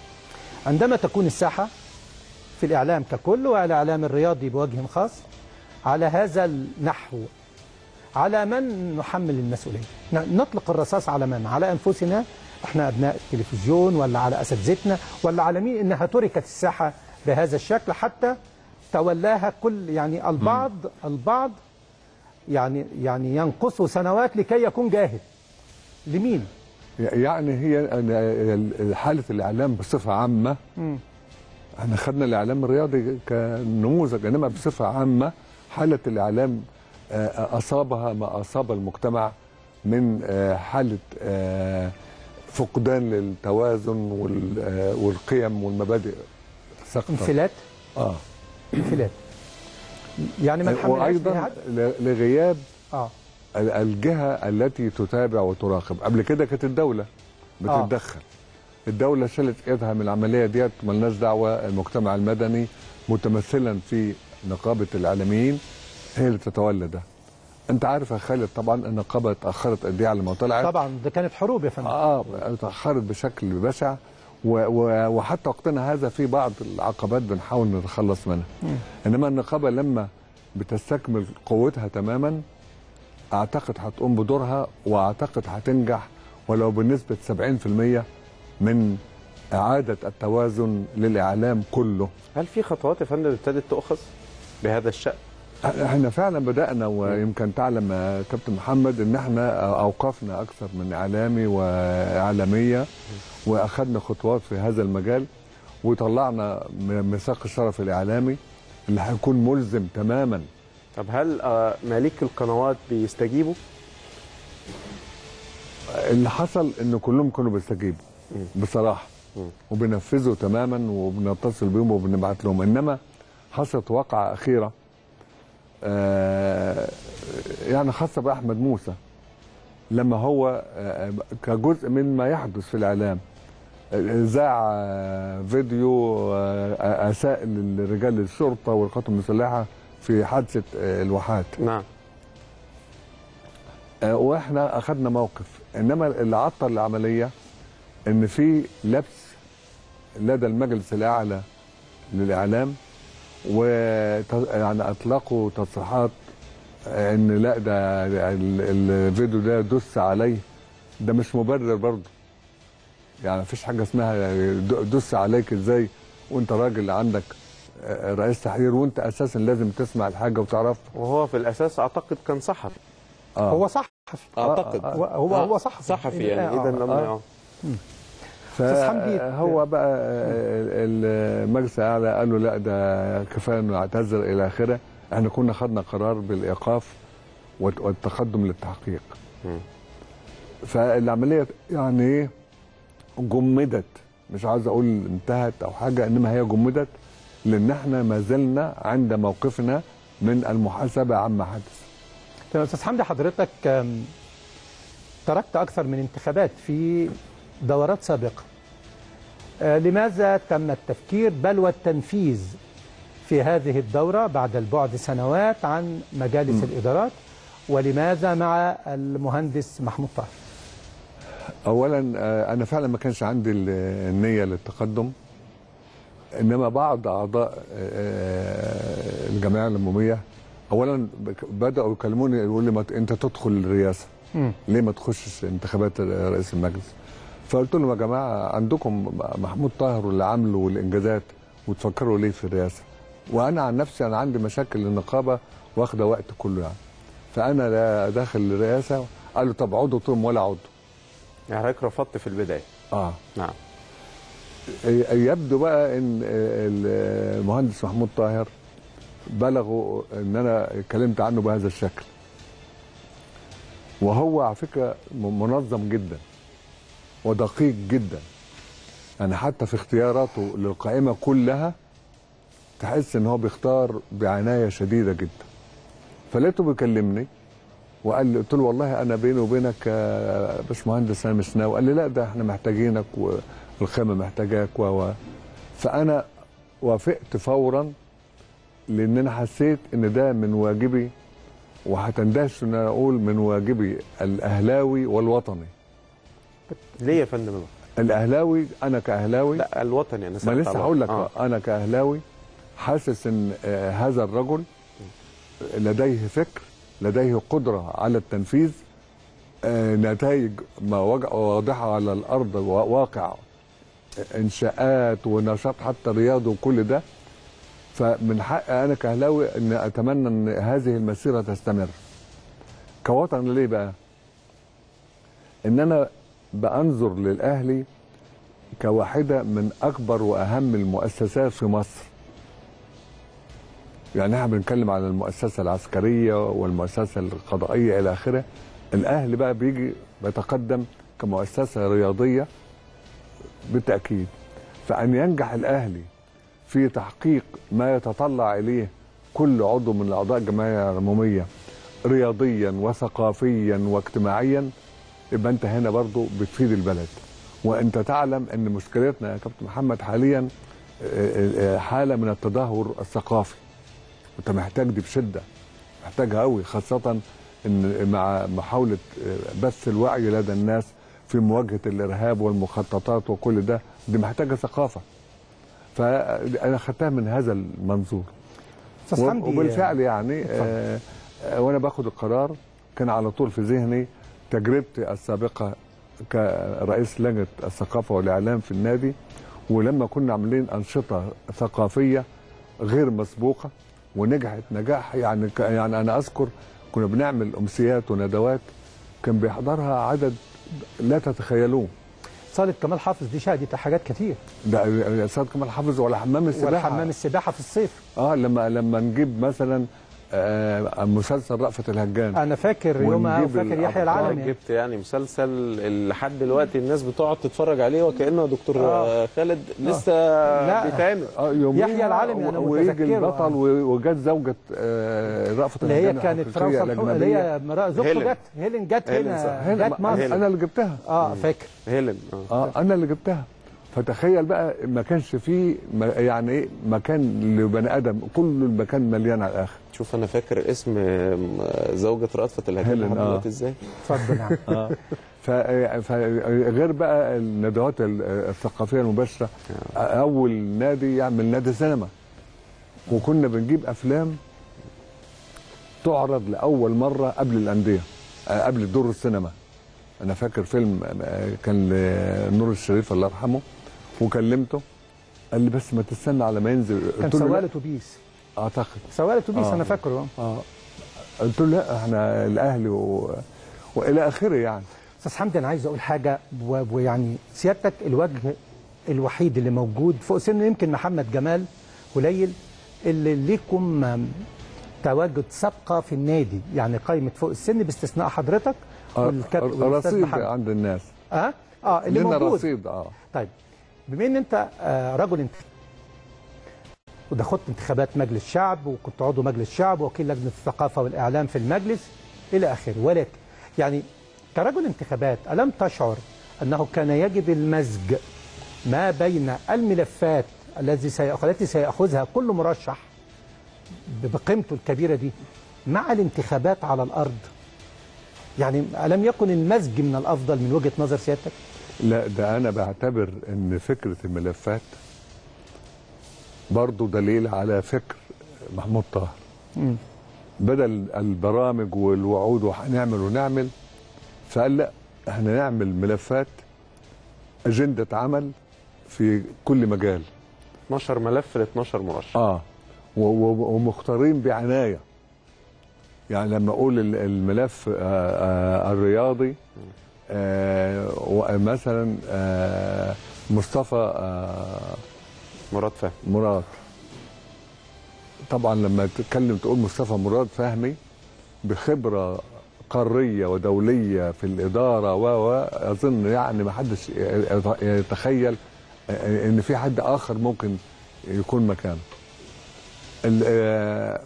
عندما تكون الساحه في الاعلام ككل والاعلام الرياضي بوجه خاص على هذا النحو على من نحمل المسؤوليه؟ ن- نطلق الرصاص على من؟ على انفسنا احنا ابناء التلفزيون ولا على اساتذتنا ولا على مين انها تركت الساحه بهذا الشكل حتى تولاها كل يعني البعض البعض يعني يعني ينقص سنوات لكي يكون جاهل لمين؟ يعني هي أنا- حاله الاعلام بصفه عامه احنا خدنا الاعلام الرياضي كنموذج انما بصفه عامه حاله الاعلام آه، اصابها ما اصاب المجتمع من آه، حاله آه، فقدان للتوازن وال- آه، والقيم والمبادئ سقطت انفلات اه انفلات يعني ما نحملهاش وايضا لأحد. ل- لغياب اه ال- الجهه التي تتابع وتراقب قبل كده كانت الدوله بتتدخل الدوله شالت ايدها من العمليه ديت ملناش دعوه المجتمع المدني متمثلا في نقابه الاعلاميين هي اللي تتولى ده انت عارف يا خالد طبعا النقابه اتاخرت قد ايه على ما طلعت طبعا ده كانت حروب يا فندم اه اتاخرت بشكل بشع و و وحتى وقتنا هذا في بعض العقبات بنحاول نتخلص منها انما النقابه لما بتستكمل قوتها تماما اعتقد هتقوم بدورها واعتقد هتنجح ولو بنسبه 70% من اعاده التوازن للاعلام كله هل في خطوات يا فندم ابتدت تؤخذ بهذا الشأن؟ احنا فعلا بدانا ويمكن تعلم يا كابتن محمد ان احنا اوقفنا اكثر من اعلامي واعلاميه واخذنا خطوات في هذا المجال وطلعنا م- ميثاق الشرف الاعلامي اللي هيكون ملزم تماما طب هل آه، مالك القنوات بيستجيبوا؟ اللي حصل ان كلهم كانوا بيستجيبوا بصراحه وبنفذوا تماما وبنتصل بيهم وبنبعت لهم انما حصلت واقعه اخيره آه، يعني خاصه باحمد موسى لما هو آه، كجزء من ما يحدث في الاعلام ذاع آه، فيديو آه، اساء لرجال الشرطه والقوات المسلحه في حادثه آه، الواحات نعم آه، واحنا اخذنا موقف انما اللي عطل العمليه ان في لبس لدى المجلس الاعلى للاعلام و يعني اطلقوا تصريحات آه، ان لا ده ال- الفيديو ده دس عليه ده مش مبرر برضه يعني مفيش حاجه اسمها د- دس عليك ازاي وانت راجل عندك آه، رئيس تحرير وانت اساسا لازم تسمع الحاجه وتعرفها وهو في الأساس أعتقد كان صحفي آه. هو صحفي أعتقد هو هو, آه، هو صحفي صحفي يعني آه، إذا لما آه. أستاذ حمدي، فهو بقى المجلس الاعلى قال له لا ده كفايه انه يعتذر الى اخره احنا كنا خدنا قرار بالايقاف والت- والتقدم للتحقيق مم. فالعمليه يعني ايه جمدت مش عايز اقول انتهت او حاجه انما هي جمدت لان احنا ما زلنا عند موقفنا من المحاسبه عما حدث طيب استاذ حمدي حضرتك آم، تركت اكثر من انتخابات في دورات سابقه آه، لماذا تم التفكير بل والتنفيذ في هذه الدوره بعد البعد سنوات عن مجالس الادارات ولماذا مع المهندس محمود طاهر اولا آه، انا فعلا ما كانش عندي ال- النيه للتقدم انما بعض اعضاء آه، الجمعيه العموميه اولا بك- بداوا يكلموني يقول لي ما ت- انت تدخل الرئاسه مم. ليه ما تخشش انتخابات رئيس المجلس فقلت لهم يا جماعه عندكم محمود طاهر واللي عامله والانجازات وتفكروا ليه في الرئاسه وانا عن نفسي انا عندي مشاكل النقابه واخده وقت كله يعني فانا لا داخل الرئاسه قالوا طب عضو قلت لهم ولا عضو يعني حضرتك رفضت في البدايه اه نعم يبدو بقى ان المهندس محمود طاهر بلغوا ان انا اتكلمت عنه بهذا الشكل وهو على فكره م- منظم جدا ودقيق جدا يعني حتى في اختياراته للقائمه كلها تحس ان هو بيختار بعنايه شديده جدا فلقيته بيكلمني وقال لي قلت له والله انا بيني وبينك يا باشمهندس انا مش ناوي قال لي لا ده احنا محتاجينك والخامه محتاجاك و و- فانا وافقت فورا لان انا حسيت ان ده من واجبي وهتندهش ان انا اقول من واجبي الاهلاوي والوطني ليه يا فندم الاهلاوي انا كاهلاوي لا الوطني انا ما سألت لسه على- هقول لك آه. انا كاهلاوي حاسس ان آه، هذا الرجل لديه فكر لديه قدره على التنفيذ آه، نتائج ما وج- واضحه على الارض واقع انشاءات ونشاط حتى رياضي وكل ده فمن حق انا كاهلاوي ان اتمنى ان هذه المسيره تستمر كوطن ليه بقى ان انا بانظر للاهلي كواحده من اكبر واهم المؤسسات في مصر يعني احنا بنتكلم على المؤسسه العسكريه والمؤسسه القضائيه الى اخره الاهلي بقى بيجي بيتقدم كمؤسسه رياضيه بالتاكيد فان ينجح الاهلي في تحقيق ما يتطلع اليه كل عضو من اعضاء الجمعيه العموميه رياضيا وثقافيا واجتماعيا يبقى انت هنا برضو بتفيد البلد وانت تعلم ان مشكلتنا يا كابتن محمد حاليا آه، آه، حاله من التدهور الثقافي انت محتاج دي بشده محتاجها قوي خاصه ان مع محاوله آه، بث الوعي لدى الناس في مواجهه الارهاب والمخططات وكل ده دي محتاجه ثقافه فانا خدتها من هذا المنظور استاذ و- حمدي وبالفعل يعني آه آه وانا باخد القرار كان على طول في ذهني تجربتي السابقه كرئيس لجنه الثقافه والاعلام في النادي ولما كنا عاملين انشطه ثقافيه غير مسبوقه ونجحت نجاح يعني ك- يعني انا اذكر كنا بنعمل امسيات وندوات كان بيحضرها عدد لا تتخيلوه صاله كمال حافظ دي شهدت حاجات كتير ده استاذ كمال حافظ ولا حمام السباحه ولا حمام السباحه في الصيف اه لما لما نجيب مثلا آه مسلسل رأفت الهجان انا فاكر يومها ونجيب وفاكر يحيى الأبطال العالمي جبت يعني مسلسل اللي لحد دلوقتي الناس بتقعد تتفرج عليه وكانه دكتور آه. خالد لسه لا. بيتعمل اه يوميها يحيى العالمي أنا و- ويجي متذكره. البطل و- وجت زوجة آه رأفت اللي هي الهجان كانت الحقيقية فرنسا الحو- اللي الأجنبية هي مرا- زوجته هيلين. جت هيلين جت هيلين هنا صح. هنا جت مصر هيلين. انا اللي جبتها اه فاكر هيلين اه اه انا اللي جبتها فتخيل بقى ما كانش فيه ما- يعني ايه مكان لبني ادم كل المكان مليان على الاخر شوف انا فاكر اسم آه، زوجة رأفت الهجان هيلين، لحد آه. دلوقتي ازاي اتفضل نعم اه ف- فغير بقى الندوات ال- الثقافيه المباشره اول نادي يعمل نادي سينما وكنا بنجيب افلام تعرض لاول مره قبل الانديه آه، قبل دور السينما انا فاكر فيلم آه، كان لنور الشريف الله يرحمه وكلمته قال لي بس ما تستنى على ما ينزل كان قلت له سواق لا اتوبيس اعتقد سواق اتوبيس آه. انا فاكره اه قلت له لا احنا الاهلي و... والى اخره يعني استاذ حمدي انا عايز اقول حاجه و- ويعني سيادتك الوجه الوحيد اللي موجود فوق سن يمكن محمد جمال قليل اللي ليكم آم، تواجد سابقه في النادي يعني قائمه فوق السن باستثناء حضرتك والكابتن والاستاذ رصيد محمد عند الناس اه اه اللي لنا موجود رصيد اه طيب بما ان انت آه، رجل انت وده خدت انتخابات مجلس الشعب وكنت عضو مجلس الشعب ووكيل لجنه الثقافه والاعلام في المجلس الى اخره ولكن يعني كرجل انتخابات الم تشعر انه كان يجب المزج ما بين الملفات الذي سيأخ- التي سيأخذها كل مرشح ب- بقيمته الكبيرة دي مع الانتخابات على الأرض يعني ألم يكن المزج من الأفضل من وجهة نظر سيادتك؟ لا ده انا بعتبر ان فكره الملفات برضو دليل على فكر محمود طاهر بدل البرامج والوعود وهنعمل ونعمل فقال لا احنا نعمل ملفات اجنده عمل في كل مجال 12 ملف ل 12 مرشح اه و- و- ومختارين بعنايه يعني لما اقول ال- الملف آه آه الرياضي آه ومثلا آه مصطفى آه مراد فهمي مراد طبعا لما تتكلم تقول مصطفى مراد فهمي بخبره قاريه ودوليه في الاداره و و اظن يعني ما حدش يتخيل ان في حد اخر ممكن يكون مكانه ال- آه،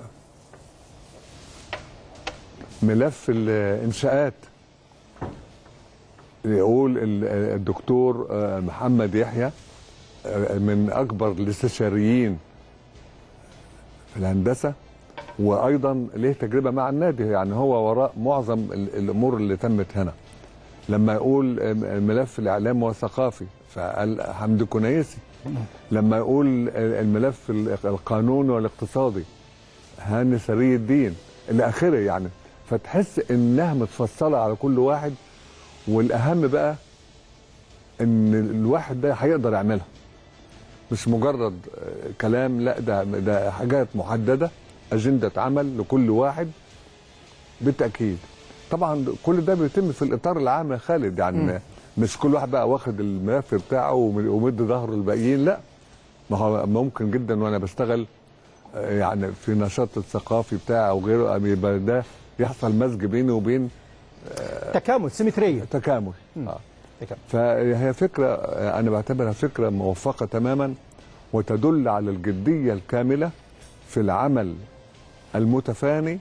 ملف الانشاءات يقول ال- الدكتور آه، محمد يحيى آه، من اكبر الاستشاريين في الهندسه وايضا له تجربه مع النادي يعني هو وراء معظم ال- الامور اللي تمت هنا لما يقول الملف الاعلام والثقافي فقال حمدي كنيسي لما يقول الملف القانوني والاقتصادي هاني سري الدين الى اخره يعني فتحس انها متفصله على كل واحد والاهم بقى ان الواحد ده هيقدر يعملها مش مجرد آه، كلام لا ده ده حاجات محدده اجنده عمل لكل واحد بالتاكيد طبعا كل ده بيتم في الاطار العام يا خالد يعني مم. مش كل واحد بقى واخد الملف بتاعه وم- ومد ظهره للباقيين لا ما هو ممكن جدا وانا بشتغل آه، يعني في نشاط الثقافي بتاعي او غيره أم يبقى ده يحصل مزج بيني وبين تكامل سيمتريه تكامل مم. آه. تكامل. فهي فكرة أنا بعتبرها فكرة موفقة تماما وتدل على الجدية الكاملة في العمل المتفاني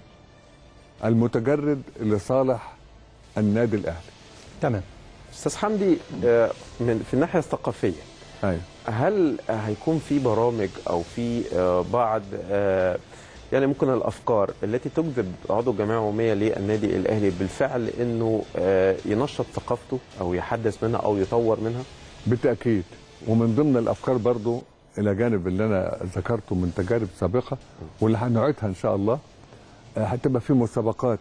المتجرد لصالح النادي الأهلي تمام استاذ حمدي آه، من في الناحيه الثقافيه أيوة. هل هيكون في برامج او في آه، بعض آه، يعني ممكن الافكار التي تجذب عضو الجمعيه العموميه للنادي الاهلي بالفعل انه آه، ينشط ثقافته او يحدث منها او يطور منها بالتأكيد ومن ضمن الأفكار برضو إلى جانب اللي أنا ذكرته من تجارب سابقة واللي هنعيدها إن شاء الله آه، هتبقى في مسابقات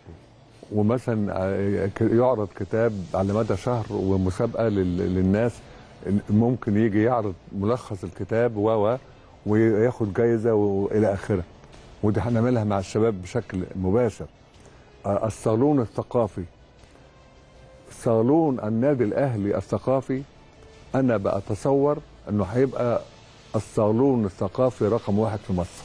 ومثلا آه، ك- يعرض كتاب على مدى شهر ومسابقة لل- للناس ممكن يجي يعرض ملخص الكتاب و و وياخد جايزة وإلى آخره ودي هنعملها مع الشباب بشكل مباشر آه، الصالون الثقافي صالون النادي الاهلي الثقافي انا بتصور انه هيبقى الصالون الثقافي رقم واحد في مصر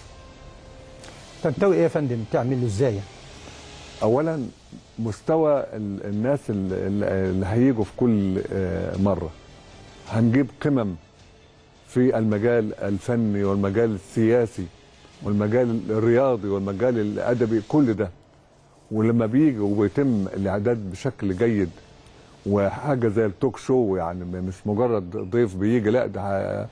تنتوي ايه يا فندم تعمله ازاي اولا مستوى ال- الناس ال- ال- اللي هيجوا في كل آه، مره هنجيب قمم في المجال الفني والمجال السياسي والمجال الرياضي والمجال الادبي كل ده ولما بيجي وبيتم الاعداد بشكل جيد وحاجه زي التوك شو يعني م- مش مجرد ضيف بيجي لا ده ه-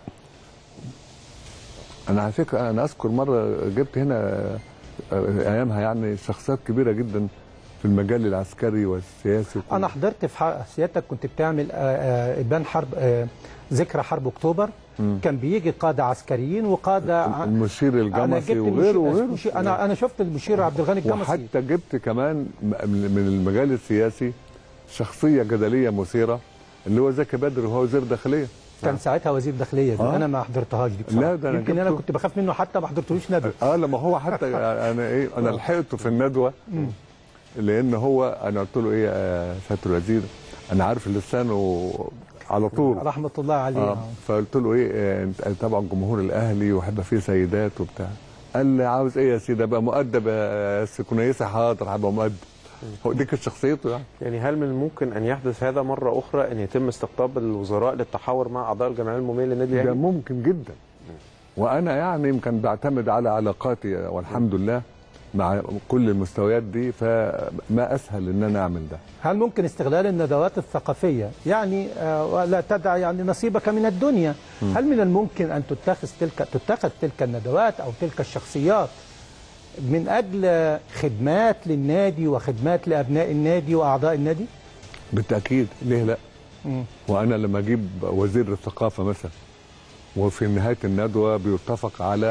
انا على فكره انا اذكر مره جبت هنا آه، ايامها يعني شخصيات كبيره جدا في المجال العسكري والسياسي وكل انا حضرت في ح- سيادتك كنت بتعمل آه، آه، ابان حرب آه، ذكرى حرب اكتوبر مم. كان بيجي قاده عسكريين وقاده ع- المشير انا الجمسي جبت وغيره المشير وغيره المشير- انا انا شفت المشير عبد الغني الجمسي وحتى جبت كمان م- من من المجال السياسي شخصيه جدليه مثيره اللي هو زكي بدر وهو وزير داخليه كان ساعتها وزير داخليه دي. آه. انا ما حضرتها دي بصراحه لا، ده أنا يمكن انا جبته. كنت بخاف منه حتى ما حضرتلوش ندوه اه لما هو حتى انا ايه انا لحقته في الندوه لان هو انا قلت له ايه يا سياده الوزير انا عارف لسانه على طول رحمه الله عليه اه آه. فقلت له ايه آه، انت طبعا جمهور الاهلي وهيبقى فيه سيدات وبتاع قال لي عاوز ايه يا سيدي ابقى مؤدب يا سي كنيسه حاضر هبقى مؤدب هو دي كانت شخصيته يعني يعني هل من الممكن ان يحدث هذا مره اخرى ان يتم استقطاب الوزراء للتحاور مع اعضاء الجمعيه العموميه للنادي ده الاهلي ممكن جدا وانا يعني يمكن بعتمد على علاقاتي والحمد لله مع كل المستويات دي فما اسهل ان انا اعمل ده هل ممكن استغلال الندوات الثقافيه يعني آه، ولا تدع يعني نصيبك من الدنيا هل من الممكن ان تتخذ تلك تتخذ تلك الندوات او تلك الشخصيات من اجل خدمات للنادي وخدمات لابناء النادي واعضاء النادي بالتاكيد ليه لا مم. وانا لما اجيب وزير الثقافه مثلا وفي نهايه الندوه بيتفق على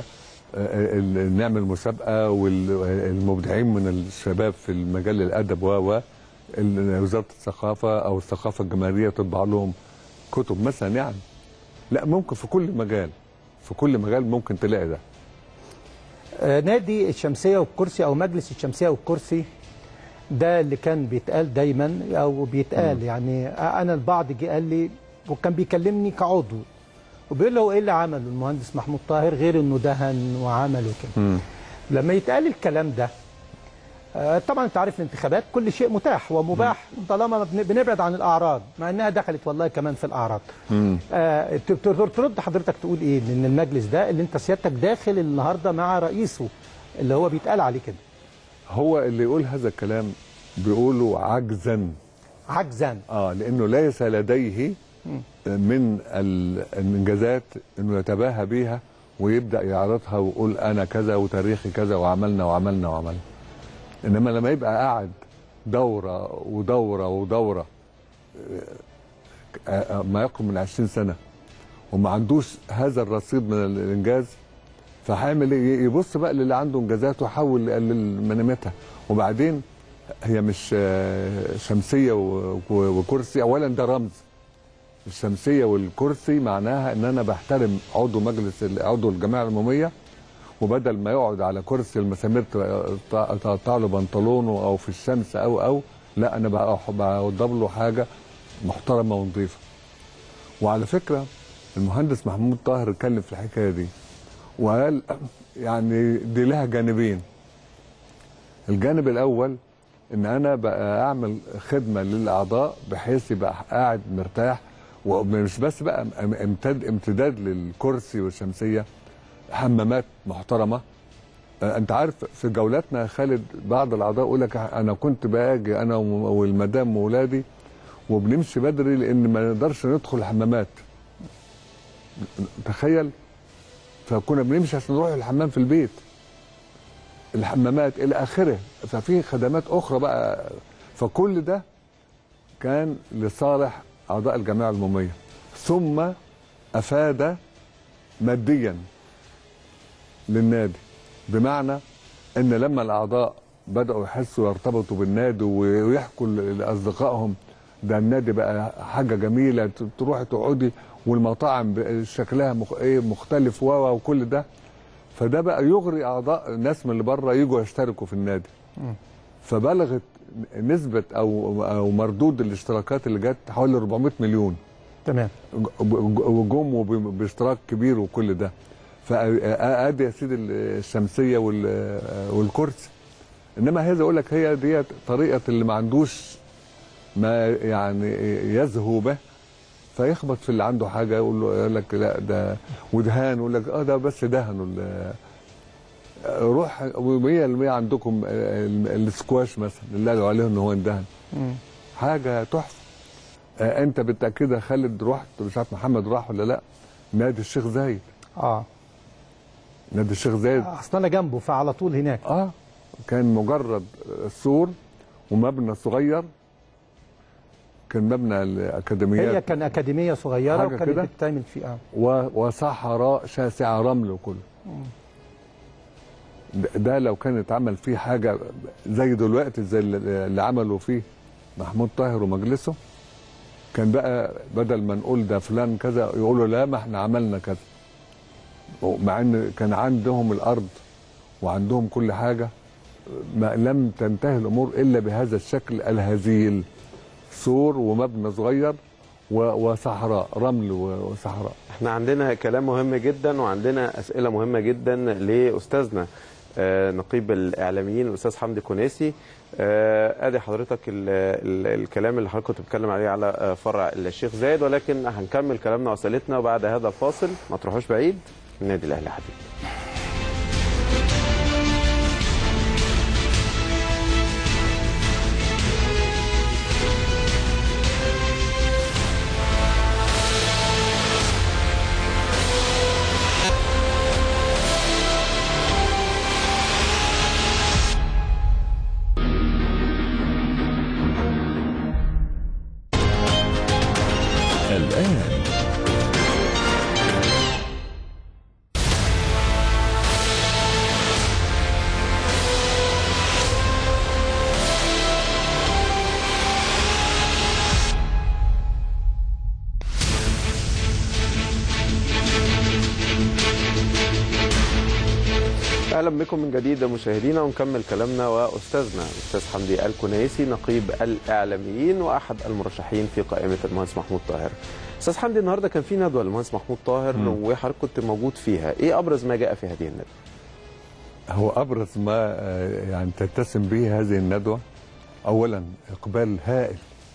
آه، ال- نعمل مسابقه والمبدعين من الشباب في المجال الادب و و ال- وزاره الثقافه او الثقافه الجماهيريه تطبع لهم كتب مثلا يعني لا ممكن في كل مجال في كل مجال ممكن تلاقي ده آه، نادي الشمسية والكرسي أو مجلس الشمسية والكرسي ده اللي كان بيتقال دايما أو بيتقال يعني أنا البعض جه قال لي وكان بيكلمني كعضو وبيقول له إيه اللي عمله المهندس محمود طاهر غير إنه دهن وعمل وكده لما يتقال الكلام ده آه، طبعا انت عارف الانتخابات كل شيء متاح ومباح طالما ما بن- بنبعد عن الاعراض مع انها دخلت والله كمان في الاعراض آه، ت- ت- ترد حضرتك تقول ايه لان المجلس ده اللي انت سيادتك داخل النهارده مع رئيسه اللي هو بيتقال عليه كده هو اللي يقول هذا الكلام بيقوله عجزا عجزا اه لانه ليس لديه من ال- الانجازات انه يتباهى بيها ويبدا يعرضها ويقول انا كذا وتاريخي كذا وعملنا وعملنا وعملنا انما لما يبقى قاعد دوره ودوره ودوره آه، آه، ما يقرب من 20 سنه وما عندوش هذا الرصيد من الانجاز فهيعمل ايه يبص بقى للي عنده انجازات ويحاول يقلل من قيمتها وبعدين هي مش آه، شمسيه و- و- وكرسي اولا ده رمز الشمسيه والكرسي معناها ان انا بحترم عضو مجلس ال- عضو الجمعيه العموميه وبدل ما يقعد على كرسي المسامير تقطع تقطع له بنطلونه او في الشمس او او لا انا بقى- بوضب له حاجه محترمه ونظيفه وعلى فكره المهندس محمود طاهر اتكلم في الحكايه دي وقال يعني دي لها جانبين الجانب الاول ان انا بقى اعمل خدمه للاعضاء بحيث يبقى قاعد مرتاح ومش بس بقى امتداد امتداد للكرسي والشمسيه حمامات محترمه آه، انت عارف في جولاتنا يا خالد بعض الاعضاء يقول لك انا كنت باجي انا وم- والمدام واولادي وبنمشي بدري لان ما نقدرش ندخل الحمامات تخيل فكنا بنمشي عشان نروح الحمام في البيت الحمامات الى اخره ففي خدمات اخرى بقى فكل ده كان لصالح اعضاء الجمعيه العموميه ثم افاد ماديا للنادي بمعنى ان لما الاعضاء بداوا يحسوا يرتبطوا بالنادي ويحكوا لاصدقائهم ده النادي بقى حاجه جميله ت- تروحي تقعدي والمطاعم ب- شكلها مخ... ايه مختلف و و وكل ده فده بقى يغري اعضاء الناس من اللي بره يجوا يشتركوا في النادي فبلغت نسبه او او مردود الاشتراكات اللي جت حوالي 400 مليون تمام وجم وب- باشتراك كبير وكل ده فادي يا سيدي الشمسيه وال- والكرسي انما هذا اقول لك هي دي طريقه اللي ما عندوش ما يعني يزهو به فيخبط في اللي عنده حاجه يقول له يقول لك لا ده ودهان يقول لك اه ده بس دهنوا ال- روح 100% عندكم ال- السكواش مثلا اللي قالوا عليه ان هو اندهن حاجه تحفه آه، انت بالتاكيد يا خالد رحت مش عارف محمد راح ولا لا نادي الشيخ زايد اه نادي الشيخ زايد اصل انا جنبه فعلى طول هناك اه كان مجرد سور ومبنى صغير كان مبنى الاكاديميات هي كان اكاديميه صغيره حاجة وكانت كده؟ بتتعمل فيه اه و- وصحراء شاسعه رمل وكله ده- ده لو كان اتعمل فيه حاجه زي دلوقتي زي اللي اللي عملوا فيه محمود طاهر ومجلسه كان بقى بدل ما نقول ده فلان كذا يقولوا لا ما احنا عملنا كذا مع ان كان عندهم الارض وعندهم كل حاجه ما لم تنتهي الامور الا بهذا الشكل الهزيل سور ومبنى صغير و- وصحراء رمل و- وصحراء احنا عندنا كلام مهم جدا وعندنا اسئله مهمه جدا لاستاذنا آه، نقيب الاعلاميين الاستاذ حمدي كنيسي آه، ادي حضرتك ال ال الكلام اللي حضرتك كنت بتتكلم عليه على آه، فرع الشيخ زايد ولكن هنكمل كلامنا واسئلتنا بعد هذا الفاصل ما تروحوش بعيد النادي الاهلي حبيبي الآن اهلا بكم من جديد مشاهدينا ونكمل كلامنا واستاذنا استاذ حمدي الكنيسي نقيب الاعلاميين واحد المرشحين في قائمه المهندس محمود طاهر. استاذ حمدي النهارده كان في ندوه للمهندس محمود طاهر مم. وحضرتك كنت موجود فيها، ايه ابرز ما جاء في هذه الندوه؟ هو ابرز ما آه، يعني تتسم به هذه الندوه اولا اقبال هائل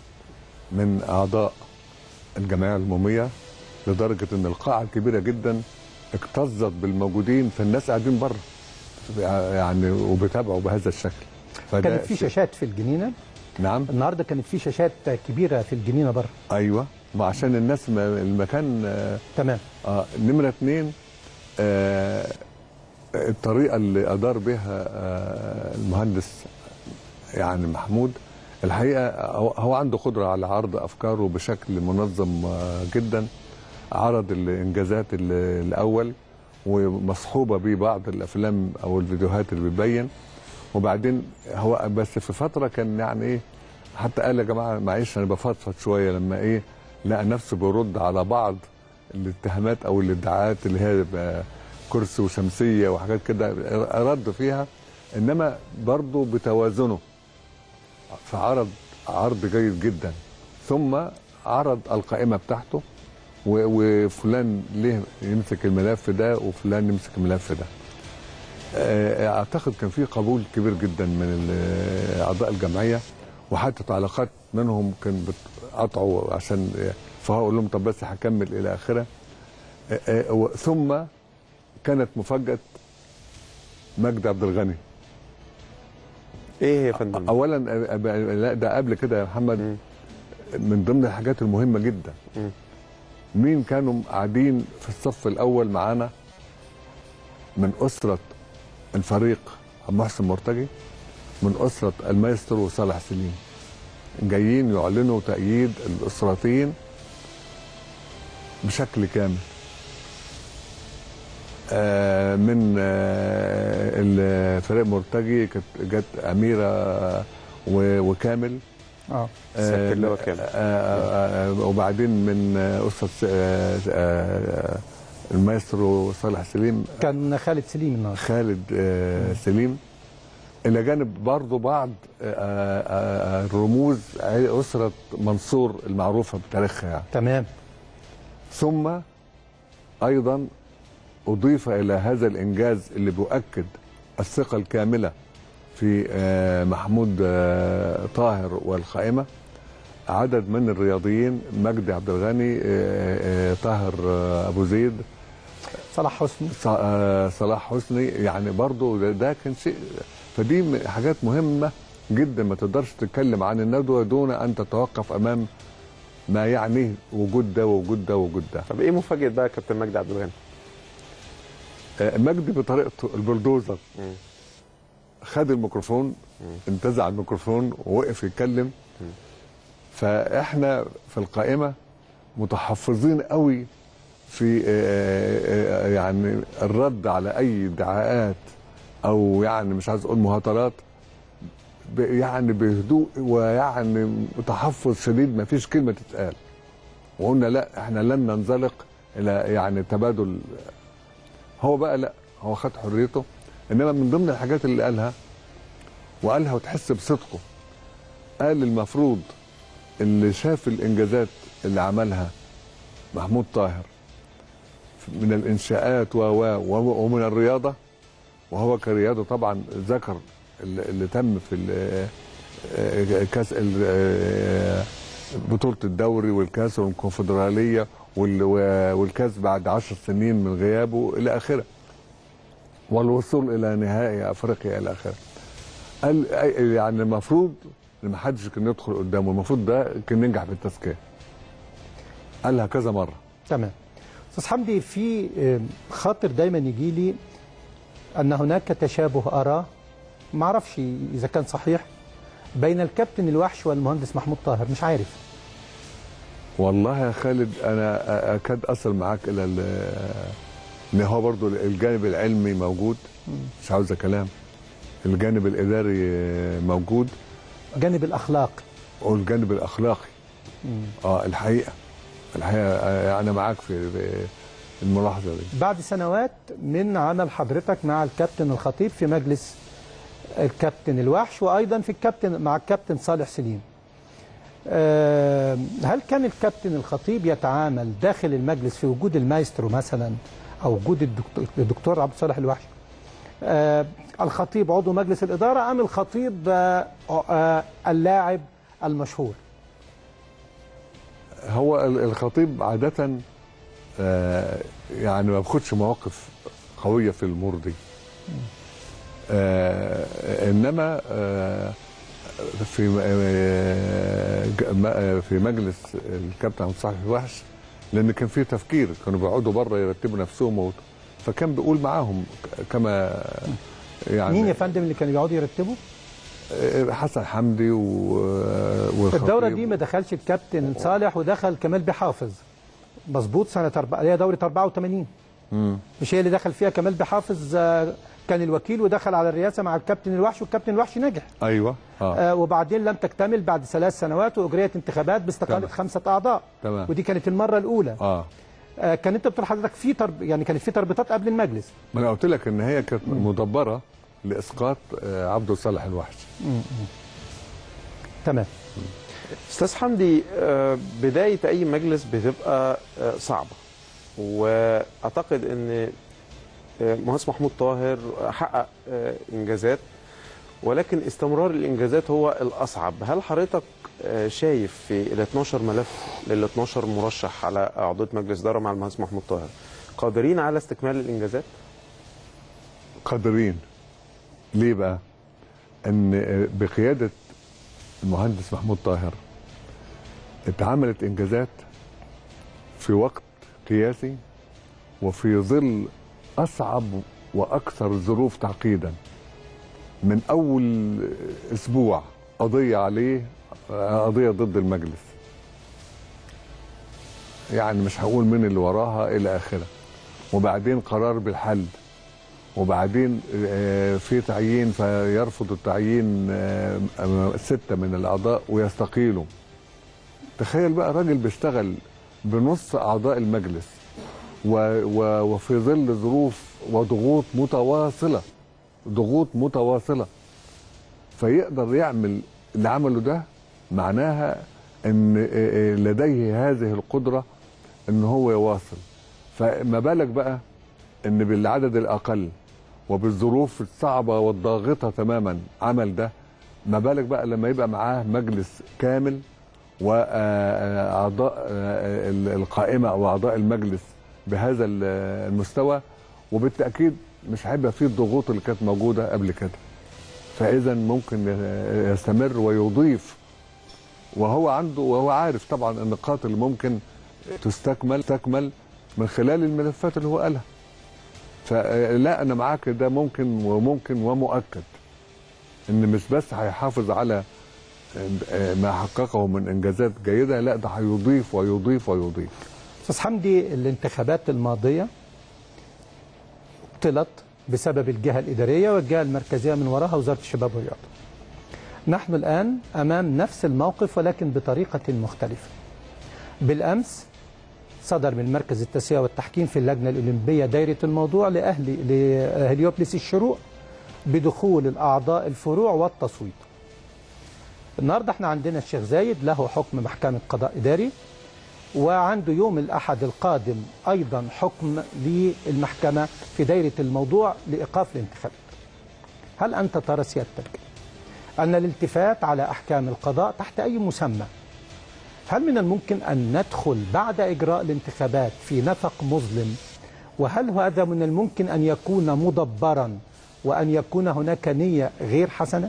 من اعضاء الجمعيه العموميه لدرجه ان القاعه الكبيره جدا اكتظت بالموجودين فالناس قاعدين بره يعني وبيتابعوا بهذا الشكل فده كانت في شيء- شاشات في الجنينه نعم النهارده كانت في شاشات كبيره في الجنينه بره ايوه ما عشان الناس ما المكان آه، تمام اه نمرة اتنين آه الطريقة اللي أدار بها آه المهندس يعني محمود الحقيقة هو هو عنده قدرة على عرض أفكاره بشكل منظم آه جدا عرض الإنجازات ال- الأول ومصحوبة بيه بعض الأفلام أو الفيديوهات اللي بتبين وبعدين هو بس في فترة كان يعني إيه حتى قال يا جماعة معلش أنا بفضفض شوية لما إيه لقى نفسه بيرد على بعض الاتهامات او الادعاءات اللي هي بقى كرسي وشمسيه وحاجات كده رد فيها انما برضه بتوازنه فعرض عرض جيد جدا ثم عرض القائمه بتاعته و- وفلان ليه يمسك الملف ده وفلان يمسك الملف ده آه، اعتقد كان في قبول كبير جدا من ال- اعضاء الجمعيه وحتى تعليقات منهم كان بتقطعوا عشان فهقول لهم طب بس هكمل الى اخره آه، آه، و- ثم كانت مفاجاه مجدي عبد الغني ايه هي يا فندم؟ اولا آه، آه، لا ده قبل كده يا محمد مم. من ضمن الحاجات المهمه جدا مم. مين كانوا قاعدين في الصف الاول معانا من اسره الفريق عبد محسن مرتجي من اسره المايسترو صالح سليم جايين يعلنوا تأييد الاسرتين بشكل كامل آه، من آه، الفريق مرتجي كانت جت اميره و- وكامل اه سيادة اللواء كامل. آه، آه، آه، وبعدين من آه، أسرة آه، آه، المايسترو صالح سليم كان خالد سليم النهارده خالد آه، سليم إلى جانب برضه بعض آه، آه، آه، رموز أسرة منصور المعروفة بتاريخها يعني. تمام ثم أيضا أضيف إلى هذا الإنجاز اللي بيؤكد الثقة الكاملة في آه، محمود آه، طاهر والقائمة عدد من الرياضيين مجدي عبد الغني آه، آه، طاهر آه، أبو زيد صلاح حسني ص- آه، صلاح حسني يعني برضو ده, ده كان شيء فدي م- حاجات مهمة جدا ما تقدرش تتكلم عن الندوة دون أن تتوقف أمام ما يعنيه وجود ده ووجود ده ووجود ده طب ايه مفاجاه بقى يا كابتن مجدي عبد الغني؟ آه، مجدي بطريقته البلدوزر مم. خد الميكروفون انتزع الميكروفون ووقف يتكلم فاحنا في القائمه متحفظين قوي في آه، آه، يعني الرد على اي ادعاءات او يعني مش عايز اقول مهاترات ب- يعني بهدوء ويعني تحفظ شديد ما فيش كلمه تتقال وقلنا لا احنا لن ننزلق الى يعني تبادل هو بقى لا هو خد حريته انما من ضمن الحاجات اللي قالها وقالها وتحس بصدقه قال المفروض اللي شاف الانجازات اللي عملها محمود طاهر من الانشاءات و و و- ومن الرياضه وهو كرياضه طبعا ذكر اللي اللي تم في ال- آه، كاس ال- آه، بطوله الدوري والكاس والكونفدراليه وال- و- والكاس بعد عشر سنين من غيابه الى اخره والوصول الى نهائي افريقيا الى اخره قال أي- يعني المفروض ان ما حدش كان يدخل قدامه المفروض ده كان ننجح بالتزكيه قالها كذا مره تمام استاذ حمدي في آه، خاطر دايما يجي لي ان هناك تشابه ارى ما اعرفش اذا كان صحيح بين الكابتن الوحش والمهندس محمود طاهر مش عارف والله يا خالد انا أ- اكاد اصل معاك الى ال- ان هو برضو الجانب العلمي موجود مش عاوزه كلام الجانب الاداري موجود جانب الاخلاق والجانب الاخلاقي اه الحقيقه الحقيقه آه، انا معاك في في- الملاحظه دي بعد سنوات من عمل حضرتك مع الكابتن الخطيب في مجلس الكابتن الوحش وايضا في الكابتن مع الكابتن صالح سليم آه، هل كان الكابتن الخطيب يتعامل داخل المجلس في وجود المايسترو مثلا او وجود الدكتور, الدكتور عبد الصالح الوحش آه، الخطيب عضو مجلس الاداره ام الخطيب آه، آه، اللاعب المشهور هو ال- الخطيب عاده آه، يعني ما بياخدش مواقف قويه في الامور دي آه، انما آه، في م- آه، ج- م- آه، في مجلس الكابتن عبد الصالح الوحش لان كان في تفكير كانوا بيقعدوا بره يرتبوا نفسهم وت- فكان بيقول معاهم ك- كما يعني مين يا فندم اللي كانوا يقعدوا يرتبوا آه، حسن حمدي و- في والخطيب الدوره دي ما دخلش الكابتن صالح ودخل كمال بحافظ مظبوط سنه أربعة اللي هي دوره 84 مم. مش هي اللي دخل فيها كمال بحافظ آه، كان الوكيل ودخل على الرئاسه مع الكابتن الوحش والكابتن الوحش نجح ايوه اه آه وبعدين لم تكتمل بعد ثلاث سنوات واجريت انتخابات باستقاله تمام. خمسه اعضاء تمام ودي كانت المره الاولى اه آه كان انت بتقول حضرتك في ترب يعني كانت في تربيطات قبل المجلس ما انا قلت لك ان هي كانت مدبره لاسقاط آه، عبد صالح الوحش تمام استاذ حمدي آه، بدايه اي مجلس بتبقى آه، صعبه واعتقد ان آه، مهندس محمود طاهر حقق آه، انجازات ولكن استمرار الانجازات هو الاصعب هل حضرتك آه، شايف في ال 12 ملف لل 12 مرشح على اعضاء مجلس اداره مع المهندس محمود طاهر قادرين على استكمال الانجازات قادرين ليه بقى ان آه، بقياده المهندس محمود طاهر اتعملت انجازات في وقت قياسي وفي ظل اصعب واكثر الظروف تعقيدا من اول اسبوع قضيه عليه آه، قضيه ضد المجلس يعني مش هقول من اللي وراها الى اخره وبعدين قرار بالحل وبعدين آه، في تعيين فيرفض التعيين آه، آه، ستة من الأعضاء ويستقيلوا تخيل بقى راجل بيشتغل بنص أعضاء المجلس و و وفي ظل ظروف وضغوط متواصلة ضغوط متواصلة فيقدر يعمل اللي عمله ده معناها ان آه، آه، لديه هذه القدرة ان هو يواصل فما بالك بقى ان بالعدد الاقل وبالظروف الصعبه والضاغطه تماما عمل ده ما بالك بقى لما يبقى معاه مجلس كامل واعضاء القائمه او اعضاء المجلس بهذا ال- المستوى وبالتاكيد مش هيبقى فيه الضغوط اللي كانت موجوده قبل كده فاذا ممكن يستمر ويضيف وهو عنده وهو عارف طبعا النقاط اللي ممكن تستكمل تكمل من خلال الملفات اللي هو قالها فلا انا معاك ده ممكن وممكن ومؤكد ان مش بس هيحافظ على ما حققه من انجازات جيده لا ده هيضيف ويضيف ويضيف استاذ حمدي الانتخابات الماضيه ابطلت بسبب الجهه الاداريه والجهه المركزيه من وراها وزاره الشباب والرياضه. نحن الان امام نفس الموقف ولكن بطريقه مختلفه. بالامس صدر من مركز التسويه والتحكيم في اللجنه الاولمبيه دايره الموضوع لاهل لهليوبلس الشروق بدخول الاعضاء الفروع والتصويت. النهارده احنا عندنا الشيخ زايد له حكم محكمه قضاء اداري وعنده يوم الأحد القادم أيضا حكم للمحكمة في دايرة الموضوع لإيقاف الانتخابات هل أنت ترى سيادتك أن الالتفات على أحكام القضاء تحت أي مسمى هل من الممكن أن ندخل بعد إجراء الانتخابات في نفق مظلم وهل هذا من الممكن أن يكون مدبرا وأن يكون هناك نية غير حسنة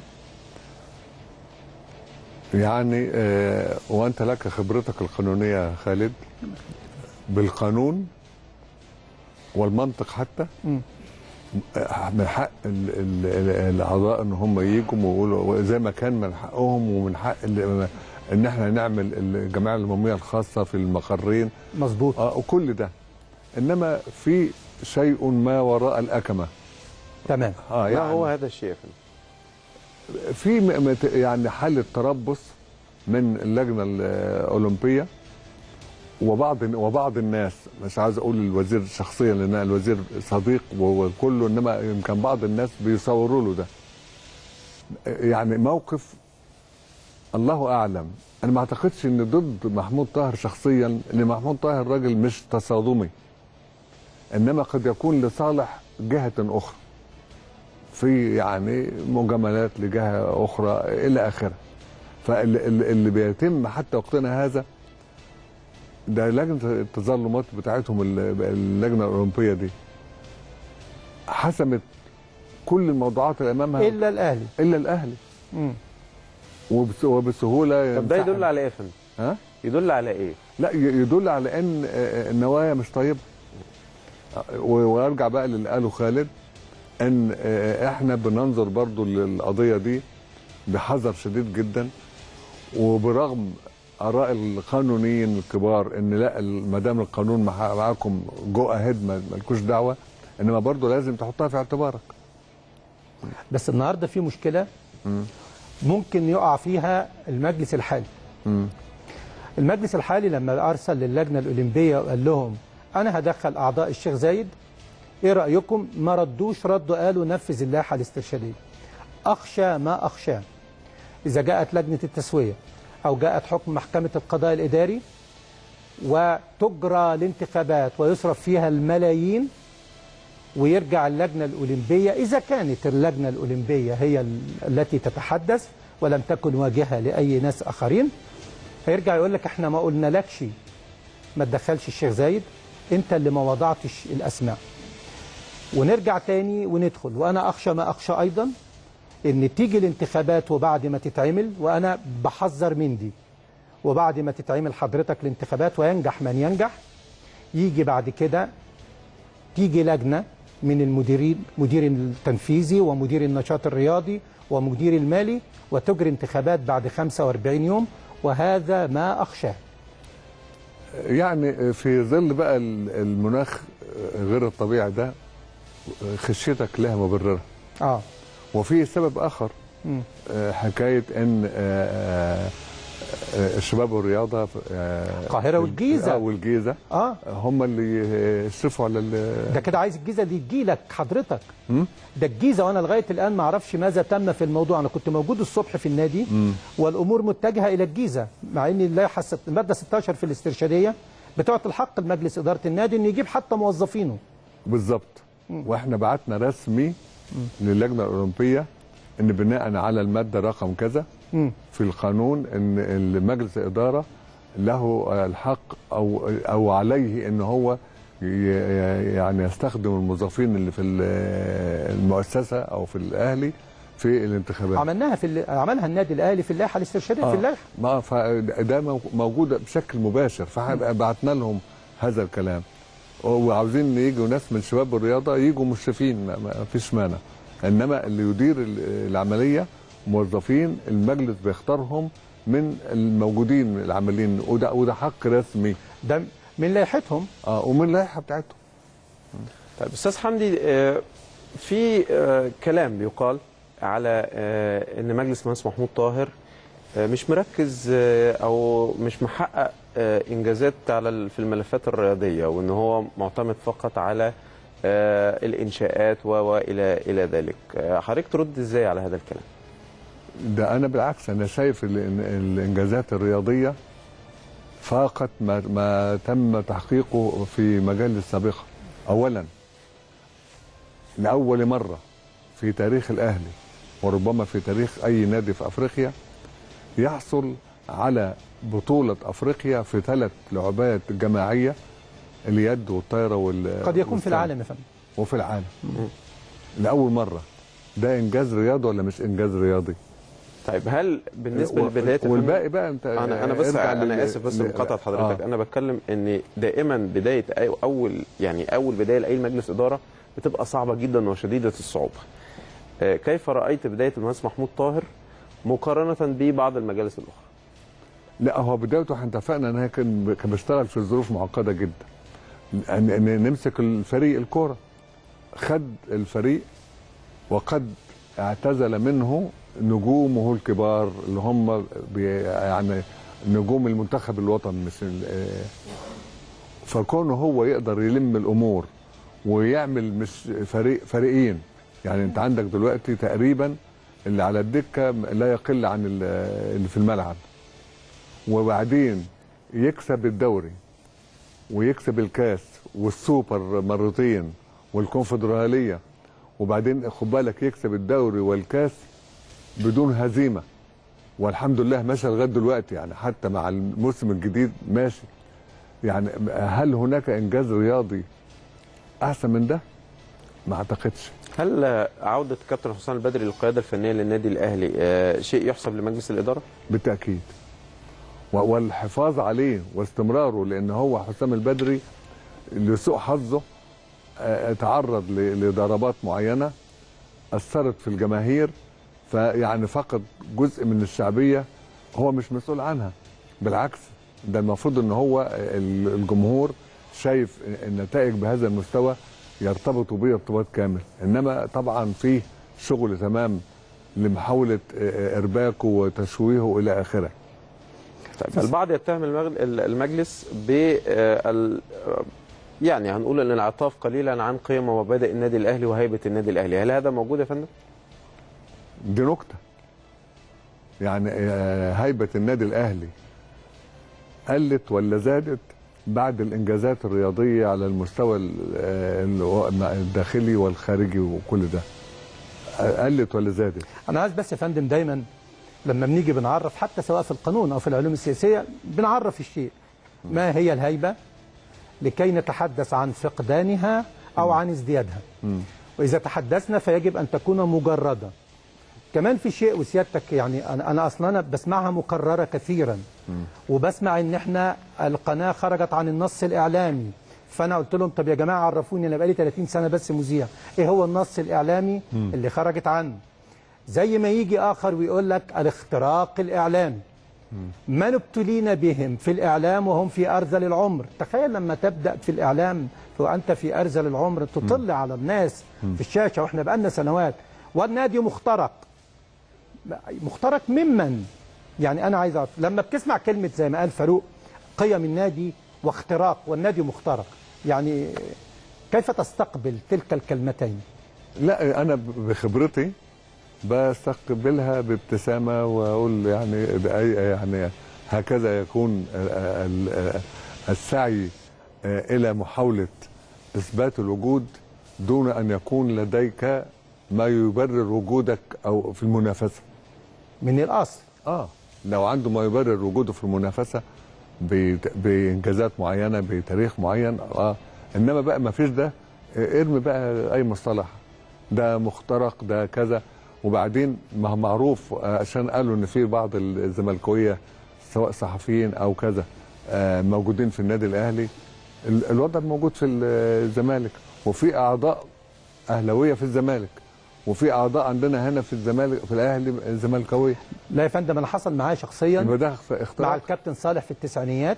يعني آه وانت لك خبرتك القانونيه يا خالد بالقانون والمنطق حتى مم. آه، من حق ال- ال- ال- الاعضاء ان هم يجوا ويقولوا زي ما كان من حقهم ومن حق ال- ان احنا نعمل الجمعيه العموميه الخاصه في المقرين مظبوط اه وكل ده انما في شيء ما وراء الاكمه تمام اه ما هو هذا الشيء يا فندم في م- مت- يعني حالة تربص من اللجنة الأولمبية وبعض وبعض الناس مش عايز اقول الوزير شخصيا لان الوزير صديق وكله انما يمكن بعض الناس بيصوروا له ده يعني موقف الله اعلم انا ما اعتقدش ان ضد محمود طاهر شخصيا ان محمود طاهر راجل مش تصادمي انما قد يكون لصالح جهه اخرى في يعني مجاملات لجهه اخرى الى اخره فاللي اللي بيتم حتى وقتنا هذا ده لجنه التظلمات بتاعتهم ال- اللجنه الاولمبيه دي حسمت كل الموضوعات اللي امامها الا الاهلي الا الاهلي مم. وبس وبسهوله طب ده ينسحب. يدل على ايه يا فندم؟ ها يدل على ايه؟ لا ي- يدل على ان آه، النوايا مش طيبه آه، و- وارجع بقى للي قاله خالد ان آه، احنا بننظر برضو للقضيه دي بحذر شديد جدا وبرغم اراء القانونيين الكبار ان لا ما دام القانون مع- معاكم جو اهيد مالكوش دعوه انما برضو لازم تحطها في اعتبارك بس النهارده في مشكله ممكن يقع فيها المجلس الحالي مم. المجلس الحالي لما ارسل للجنه الاولمبيه وقال لهم انا هدخل اعضاء الشيخ زايد ايه رايكم ما ردوش ردوا قالوا نفذ اللائحه الاسترشاديه اخشى ما اخشاه اذا جاءت لجنه التسويه او جاءت حكم محكمه القضاء الاداري وتجرى الانتخابات ويصرف فيها الملايين ويرجع اللجنة الأولمبية إذا كانت اللجنة الأولمبية هي ال- التي تتحدث ولم تكن واجهة لأي ناس آخرين هيرجع يقول لك احنا ما قلنا لكش ما تدخلش الشيخ زايد انت اللي ما وضعتش الأسماء ونرجع تاني وندخل وأنا أخشى ما أخشى أيضا إن تيجي الانتخابات وبعد ما تتعمل وأنا بحذر من دي وبعد ما تتعمل حضرتك الانتخابات وينجح من ينجح يجي بعد كده تيجي لجنه من المديرين مدير التنفيذي ومدير النشاط الرياضي ومدير المالي وتجري انتخابات بعد 45 يوم وهذا ما اخشاه يعني في ظل بقى ال- المناخ غير الطبيعي ده خشيتك لها مبرره اه وفي سبب اخر مم. آه، حكايه ان آه، آه، الشباب والرياضه آه، القاهرة والجيزة. آه، والجيزه اه هم اللي يشرفوا على ال- ده كده عايز الجيزه دي تجيلك حضرتك مم؟ ده الجيزه وانا لغايه الان ما اعرفش ماذا تم في الموضوع انا كنت موجود الصبح في النادي والامور متجهه الى الجيزه مع ان اللائحه الست- الماده 16 في الاسترشاديه بتعطي الحق لمجلس اداره النادي انه يجيب حتى موظفينه بالظبط واحنا بعتنا رسمي للجنه الاولمبيه ان بناء على الماده رقم كذا مم. في القانون ان مجلس الاداره له الحق او او عليه ان هو ي- يعني يستخدم الموظفين اللي في ال- المؤسسه او في الاهلي في الانتخابات عملناها في ال- عملها النادي الاهلي في اللائحه الاسترشاديه في اللائحه ما فده مو- موجود بشكل مباشر فبعتنا لهم هذا الكلام وعاوزين يجوا ناس من شباب الرياضه يجوا مشرفين ما ما فيش مانع انما اللي يدير ال- العمليه موظفين المجلس بيختارهم من الموجودين العاملين وده وده حق رسمي ده من لائحتهم اه ومن اللائحه بتاعتهم طيب استاذ حمدي آه، في آه، كلام بيقال على آه، ان مجلس المهندس محمود طاهر آه، مش مركز آه، او مش محقق آه، انجازات على ال- في الملفات الرياضيه وان هو معتمد فقط على آه، الانشاءات و- والى الى ذلك آه، حضرتك ترد ازاي على هذا الكلام ده انا بالعكس انا شايف ال- إن الانجازات الرياضيه فاقت ما, ما تم تحقيقه في مجال السابقه اولا لاول مره في تاريخ الاهلي وربما في تاريخ اي نادي في افريقيا يحصل على بطوله افريقيا في ثلاث لعبات جماعيه اليد والطايره وال قد يكون في والسله. العالم يا فندم وفي العالم لاول مره ده انجاز رياضي ولا مش انجاز رياضي طيب هل بالنسبه و- لبدايه والباقي بقى انت انا انا بس ارجع انا لل- اسف بس لل- مقاطعه حضرتك آه. انا بتكلم ان دائما بدايه أي- اول يعني اول بدايه لاي مجلس اداره بتبقى صعبه جدا وشديده الصعوبه آه، كيف رايت بدايه المهندس محمود طاهر مقارنه ببعض المجالس الاخرى لا هو بدايته احنا اتفقنا ان هي كان كان بيشتغل في ظروف معقده جدا ان إن نمسك الفريق الكوره خد الفريق وقد اعتزل منه نجومه الكبار اللي هم بي يعني نجوم المنتخب الوطني مش ال- آه، فكونه هو يقدر يلم الامور ويعمل مش فريق فريقين يعني انت عندك دلوقتي تقريبا اللي على الدكه لا يقل عن ال- اللي في الملعب وبعدين يكسب الدوري ويكسب الكاس والسوبر مرتين والكونفدراليه وبعدين خد بالك يكسب الدوري والكاس بدون هزيمه والحمد لله ماشي لغايه دلوقتي يعني حتى مع الموسم الجديد ماشي يعني هل هناك انجاز رياضي احسن من ده؟ ما اعتقدش هل عودة كابتن حسام البدري للقيادة الفنية للنادي الأهلي آه، شيء يحسب لمجلس الإدارة؟ بالتاكيد و- والحفاظ عليه واستمراره لان هو حسام البدري لسوء حظه آه، تعرض ل- لضربات معينه اثرت في الجماهير فيعني فقد جزء من الشعبيه هو مش مسؤول عنها بالعكس ده المفروض ان هو ال- الجمهور شايف النتائج بهذا المستوى يرتبطوا بيه ارتباط كامل انما طبعا في شغل تمام لمحاوله آه، ارباكه وتشويهه الى اخره طيب البعض يتهم المغل- المجلس ب آه، ال- آه، يعني هنقول ان الانعطاف قليلا عن قيم ومبادئ النادي الاهلي وهيبه النادي الاهلي، هل هذا موجود يا فندم؟ دي نكته يعني آه، هيبه النادي الاهلي قلت ولا زادت بعد الانجازات الرياضيه على المستوى ال- آه، ال- الداخلي والخارجي وكل ده آه، قلت ولا زادت انا عايز بس يا فندم دايما لما بنيجي بنعرف حتى سواء في القانون او في العلوم السياسيه بنعرف الشيء ما هي الهيبه لكي نتحدث عن فقدانها او عن ازديادها واذا تحدثنا فيجب ان تكون مجرده كمان في شيء وسيادتك يعني انا انا اصلا انا بسمعها مكرره كثيرا وبسمع ان احنا القناه خرجت عن النص الاعلامي فانا قلت لهم طب يا جماعه عرفوني انا بقالي 30 سنه بس مذيع ايه هو النص الاعلامي اللي خرجت عنه زي ما يجي اخر ويقول لك الاختراق الاعلامي من ابتلينا بهم في الإعلام وهم في أرذل العمر تخيل لما تبدأ في الإعلام وأنت في أرذل العمر تطل على الناس في الشاشة وإحنا بقالنا سنوات والنادي مخترق مخترق ممن يعني أنا عايز أعرف لما بتسمع كلمة زي ما قال فاروق قيم النادي واختراق والنادي مخترق يعني كيف تستقبل تلك الكلمتين لا انا ب- بخبرتي بستقبلها بابتسامه واقول يعني ده أي- يعني هكذا يكون ال- ال- السعي الى محاوله اثبات الوجود دون ان يكون لديك ما يبرر وجودك او في المنافسه من الأصل اه لو عنده ما يبرر وجوده في المنافسه بت- بانجازات معينه بتاريخ معين اه انما بقى ما فيش ده آه، ارمي بقى اي مصطلح ده مخترق ده كذا وبعدين ما هو معروف آه، عشان قالوا ان في بعض الزملكاويه سواء صحفيين او كذا آه، موجودين في النادي الاهلي ال- الوضع موجود في الزمالك وفي اعضاء اهلاويه في الزمالك وفي اعضاء عندنا هنا في الزمالك في الاهلي زملكاويه لا يا فندم أنا حصل معايا شخصيا يبقى ده مع اختراق الكابتن صالح في التسعينيات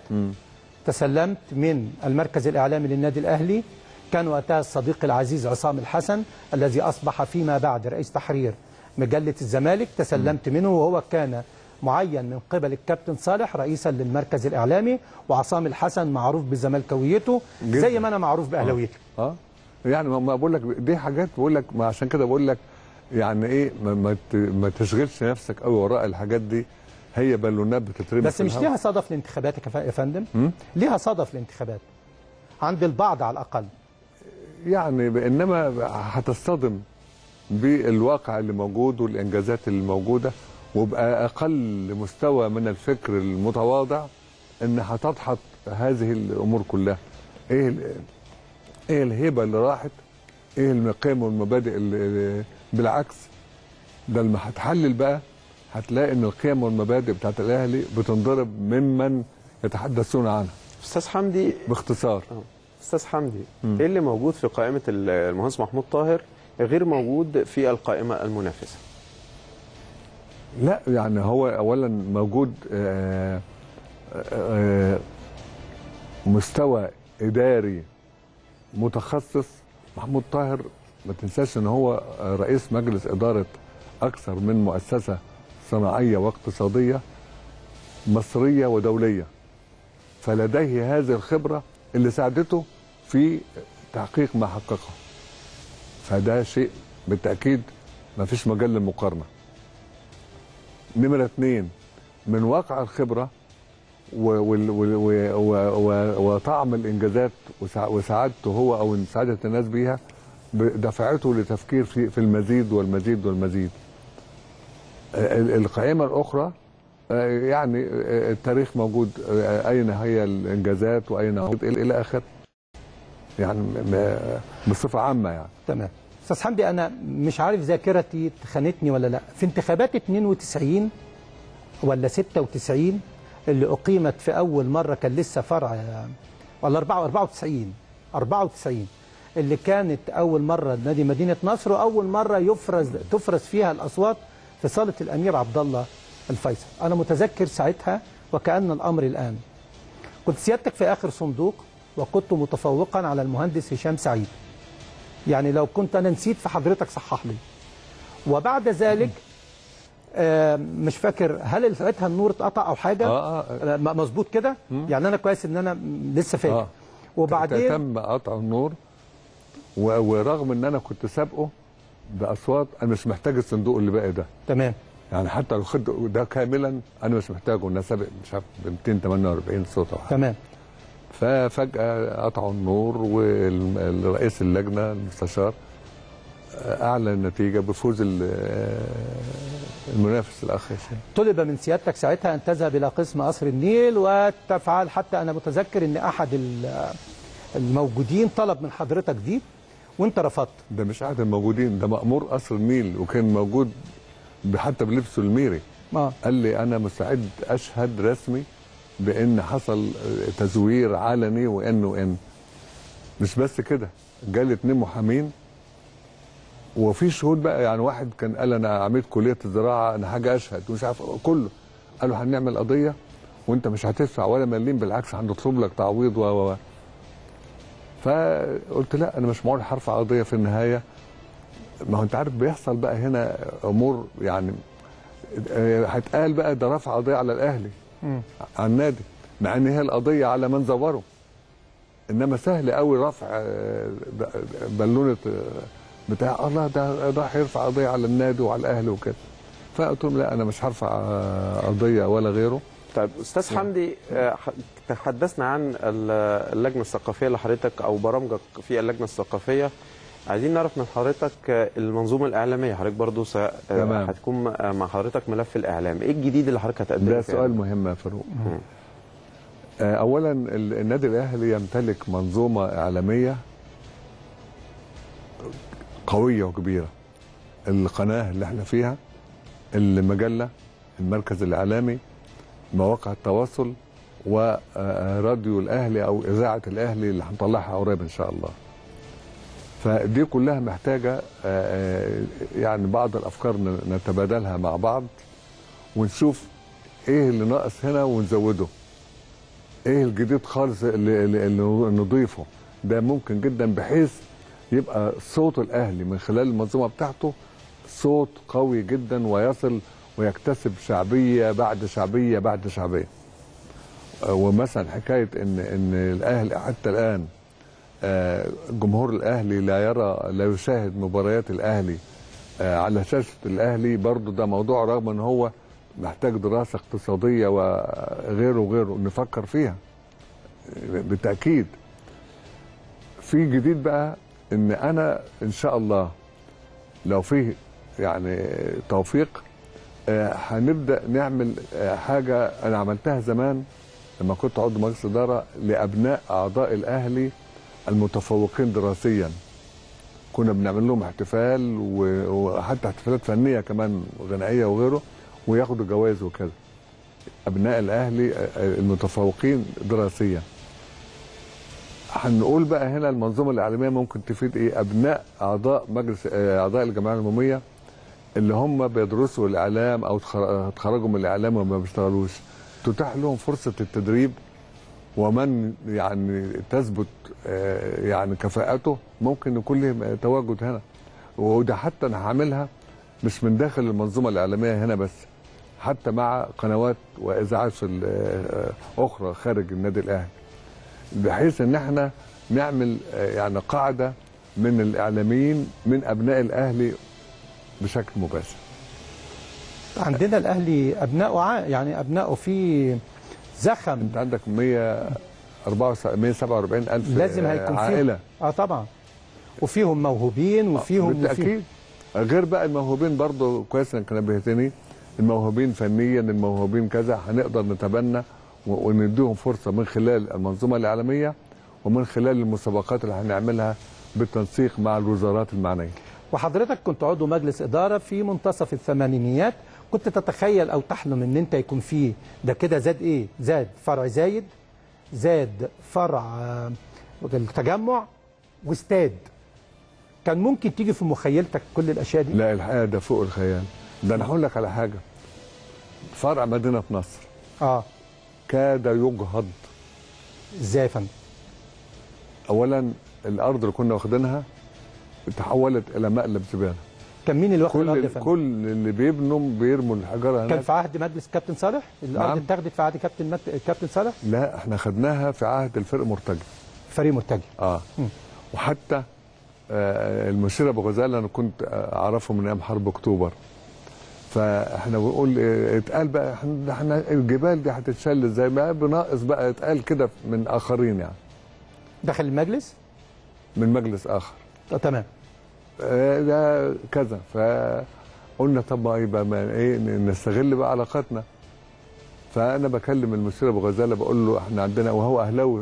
تسلمت من المركز الإعلامي للنادي الأهلي كان وقتها الصديق العزيز عصام الحسن الذي أصبح فيما بعد رئيس تحرير مجلة الزمالك تسلمت منه وهو كان معين من قبل الكابتن صالح رئيسا للمركز الإعلامي وعصام الحسن معروف بزملكاويته زي جداً. ما أنا معروف بأهلاويته اه يعني ما- ما بقول لك دي حاجات بقول لك ما عشان كده بقول لك يعني ايه ما, ما, ت- ما تشغلش نفسك قوي وراء الحاجات دي هي بالونات بتترمي بس في مش الهواء. ليها صدف الانتخابات يا كفا- يا فندم ليها صدف الانتخابات عند البعض على الأقل يعني ب- انما هتصطدم بالواقع اللي موجود والانجازات اللي موجوده وبقى اقل مستوى من الفكر المتواضع ان هتضحط هذه الامور كلها ايه ال- ايه الهيبه اللي راحت ايه القيم والمبادئ اللي بالعكس ده لما هتحلل بقى هتلاقي ان القيم والمبادئ بتاعت الاهلي بتنضرب ممن يتحدثون عنها استاذ حمدي باختصار استاذ حمدي ايه اللي موجود في قائمه المهندس محمود طاهر غير موجود في القائمه المنافسه؟ لا يعني هو اولا موجود آه، آه، مستوى اداري متخصص محمود طاهر ما تنساش ان هو رئيس مجلس اداره اكثر من مؤسسه صناعيه واقتصاديه مصريه ودوليه فلديه هذه الخبره اللي ساعدته في تحقيق ما حققه فده شيء بالتاكيد ما فيش مجال للمقارنه نمره اثنين من واقع الخبره و- وال- وال- و- و- و- وطعم الانجازات وسع- وسعادته هو او سعاده الناس بيها ب- دفعته لتفكير في في المزيد والمزيد والمزيد ال- القائمه الاخرى آه، يعني آه، التاريخ موجود آه، اين هي الانجازات واين هو الى إلى اخره يعني م- م- بصفه عامه يعني تمام استاذ حمدي انا مش عارف ذاكرتي خانتني ولا لا في انتخابات 92 ولا 96 اللي اقيمت في اول مره كان لسه فرع ولا 94 94 اللي كانت اول مره نادي مدينه نصر واول مره يفرز تفرز فيها الاصوات في صاله الامير عبد الله الفيصل انا متذكر ساعتها وكان الامر الان كنت سيادتك في اخر صندوق وكنت متفوقا على المهندس هشام سعيد يعني لو كنت انا نسيت فحضرتك صحح لي وبعد ذلك آه، مش فاكر هل ساعتها النور اتقطع او حاجه اه اه آه، م- مظبوط كده يعني انا كويس ان انا م- لسه فاكر آه. وبعدين تم قطع النور و- ورغم ان انا كنت سابقه باصوات انا مش محتاج الصندوق اللي باقي ده تمام يعني حتى لو خد ده كاملا انا مش محتاجه انا سابق مش عارف ب 248 صوت او حاجه تمام ففجاه قطعوا النور والرئيس اللجنه المستشار اعلن النتيجه بفوز ال- المنافس الاخ هشام طلب من سيادتك ساعتها ان تذهب الى قسم قصر النيل وتفعل حتى انا متذكر ان احد ال- الموجودين طلب من حضرتك دي وانت رفضت ده مش احد الموجودين ده مأمور قصر النيل وكان موجود حتى بلبسه الميري اه قال لي انا مستعد اشهد رسمي بان حصل تزوير علني وان وان مش بس كده جالي اتنين محامين وفي شهود بقى يعني واحد كان قال انا عميد كليه الزراعه انا حاجه اشهد ومش عارف كله قالوا هنعمل قضيه وانت مش هتدفع ولا مليم بالعكس هنطلب لك تعويض و و و. فقلت لا انا مش معقول هرفع قضيه في النهايه ما هو انت عارف بيحصل بقى هنا امور يعني آه، هتقال بقى ده رفع قضيه على الاهلي على النادي مع ان هي القضيه على من زوره انما سهل قوي رفع آه، ب- بالونه آه، بتاع الله ده ده هيرفع قضيه على النادي وعلى الاهلي وكده فقلت لهم لا انا مش هرفع آه، قضيه ولا غيره طيب استاذ حمدي آه، ح- تحدثنا عن ال- اللجنه الثقافيه لحضرتك او برامجك في اللجنه الثقافيه عايزين نعرف من حضرتك آه، المنظومه الاعلاميه حضرتك برضو س- آه، تمام. هتكون م- آه، مع حضرتك ملف الاعلام ايه الجديد اللي حضرتك هتقدمه ده في سؤال إعلام؟ مهم يا فاروق مم. آه، اولا ال- النادي الاهلي يمتلك منظومه اعلاميه قويه وكبيره القناه اللي احنا فيها المجله المركز الاعلامي مواقع التواصل وراديو الاهلي او اذاعه الاهلي اللي هنطلعها قريب ان شاء الله فدي كلها محتاجه آه، آه، يعني بعض الافكار ن- نتبادلها مع بعض ونشوف ايه اللي ناقص هنا ونزوده ايه الجديد خالص اللي, اللي, اللي نضيفه ده ممكن جدا بحيث يبقى صوت الاهلي من خلال المنظومه بتاعته صوت قوي جدا ويصل ويكتسب شعبيه بعد شعبيه بعد شعبيه آه، ومثلا حكايه ان ان الاهلي حتى الان آه، جمهور الاهلي لا يرى لا يشاهد مباريات الاهلي آه، على شاشه الاهلي برضو ده موضوع رغم ان هو محتاج دراسه اقتصاديه وغيره وغيره نفكر فيها آه، بالتاكيد في جديد بقى ان انا ان شاء الله لو في يعني توفيق آه، هنبدا نعمل آه، حاجه انا عملتها زمان لما كنت عضو مجلس اداره لابناء اعضاء الاهلي المتفوقين دراسيا كنا بنعمل لهم احتفال و- وحتى احتفالات فنيه كمان غنائيه وغيره وياخدوا جوائز وكذا ابناء الاهلي آه، آه، المتفوقين دراسيا هنقول بقى هنا المنظومه الاعلاميه ممكن تفيد ايه ابناء اعضاء مجلس آه، اعضاء الجمعيه العموميه اللي هم بيدرسوا الاعلام او تخر- اتخرجوا من الاعلام وما بيشتغلوش تتاح لهم فرصه التدريب ومن يعني تثبت آه، يعني كفاءته ممكن يكون له تواجد هنا وده حتى انا هعملها مش من داخل المنظومه الاعلاميه هنا بس حتى مع قنوات واذاعات في ال- آه، اخرى خارج النادي الاهلي بحيث ان احنا نعمل آه، يعني قاعده من الاعلاميين من ابناء الاهلي بشكل مباشر عندنا الاهلي ابنائه ع- يعني ابنائه في زخم انت عندك 174 147 الف لازم هيكون فيهم عائله اه طبعا وفيهم موهوبين وفيهم وفيهم بالتاكيد غير بقى الموهوبين برضو كويس انك نبهتني الموهوبين فنيا الموهوبين كذا هنقدر نتبنى و- ونديهم فرصه من خلال المنظومه الاعلاميه ومن خلال المسابقات اللي هنعملها بالتنسيق مع الوزارات المعنيه وحضرتك كنت عضو مجلس إدارة في منتصف الثمانينيات كنت تتخيل أو تحلم أن أنت يكون فيه ده كده زاد إيه؟ زاد فرع زايد زاد فرع آه، التجمع واستاد كان ممكن تيجي في مخيلتك كل الأشياء دي؟ لا الحقيقه ده فوق الخيال ده انا هقول لك على حاجه فرع مدينه نصر آه كاد يجهض إزاي يا فندم؟ اولا الارض اللي كنا واخدينها تحولت الى مقلب زباله كان مين اللي واخد الأرض يا كل فندم؟ كل اللي بيبنوا بيرموا الحجاره كان هناك في عهد مجلس كابتن صالح؟ الأرض نعم. اتاخدت في عهد كابتن مت... كابتن صالح؟ لا احنا خدناها في عهد الفرق مرتجع فريق متجه اه مم. وحتى آه المشير ابو غزال انا كنت آه، اعرفه من ايام حرب اكتوبر فاحنا بنقول آه، اتقال بقى احنا احنا الجبال دي هتتشال ازاي بقى بناقص بقى اتقال كده من اخرين يعني دخل المجلس؟ من مجلس اخر آه تمام آه، ده كذا فقلنا طب ما يبقى ما ايه نستغل بقى علاقاتنا فانا بكلم المشير ابو غزاله بقول له احنا عندنا وهو اهلاوي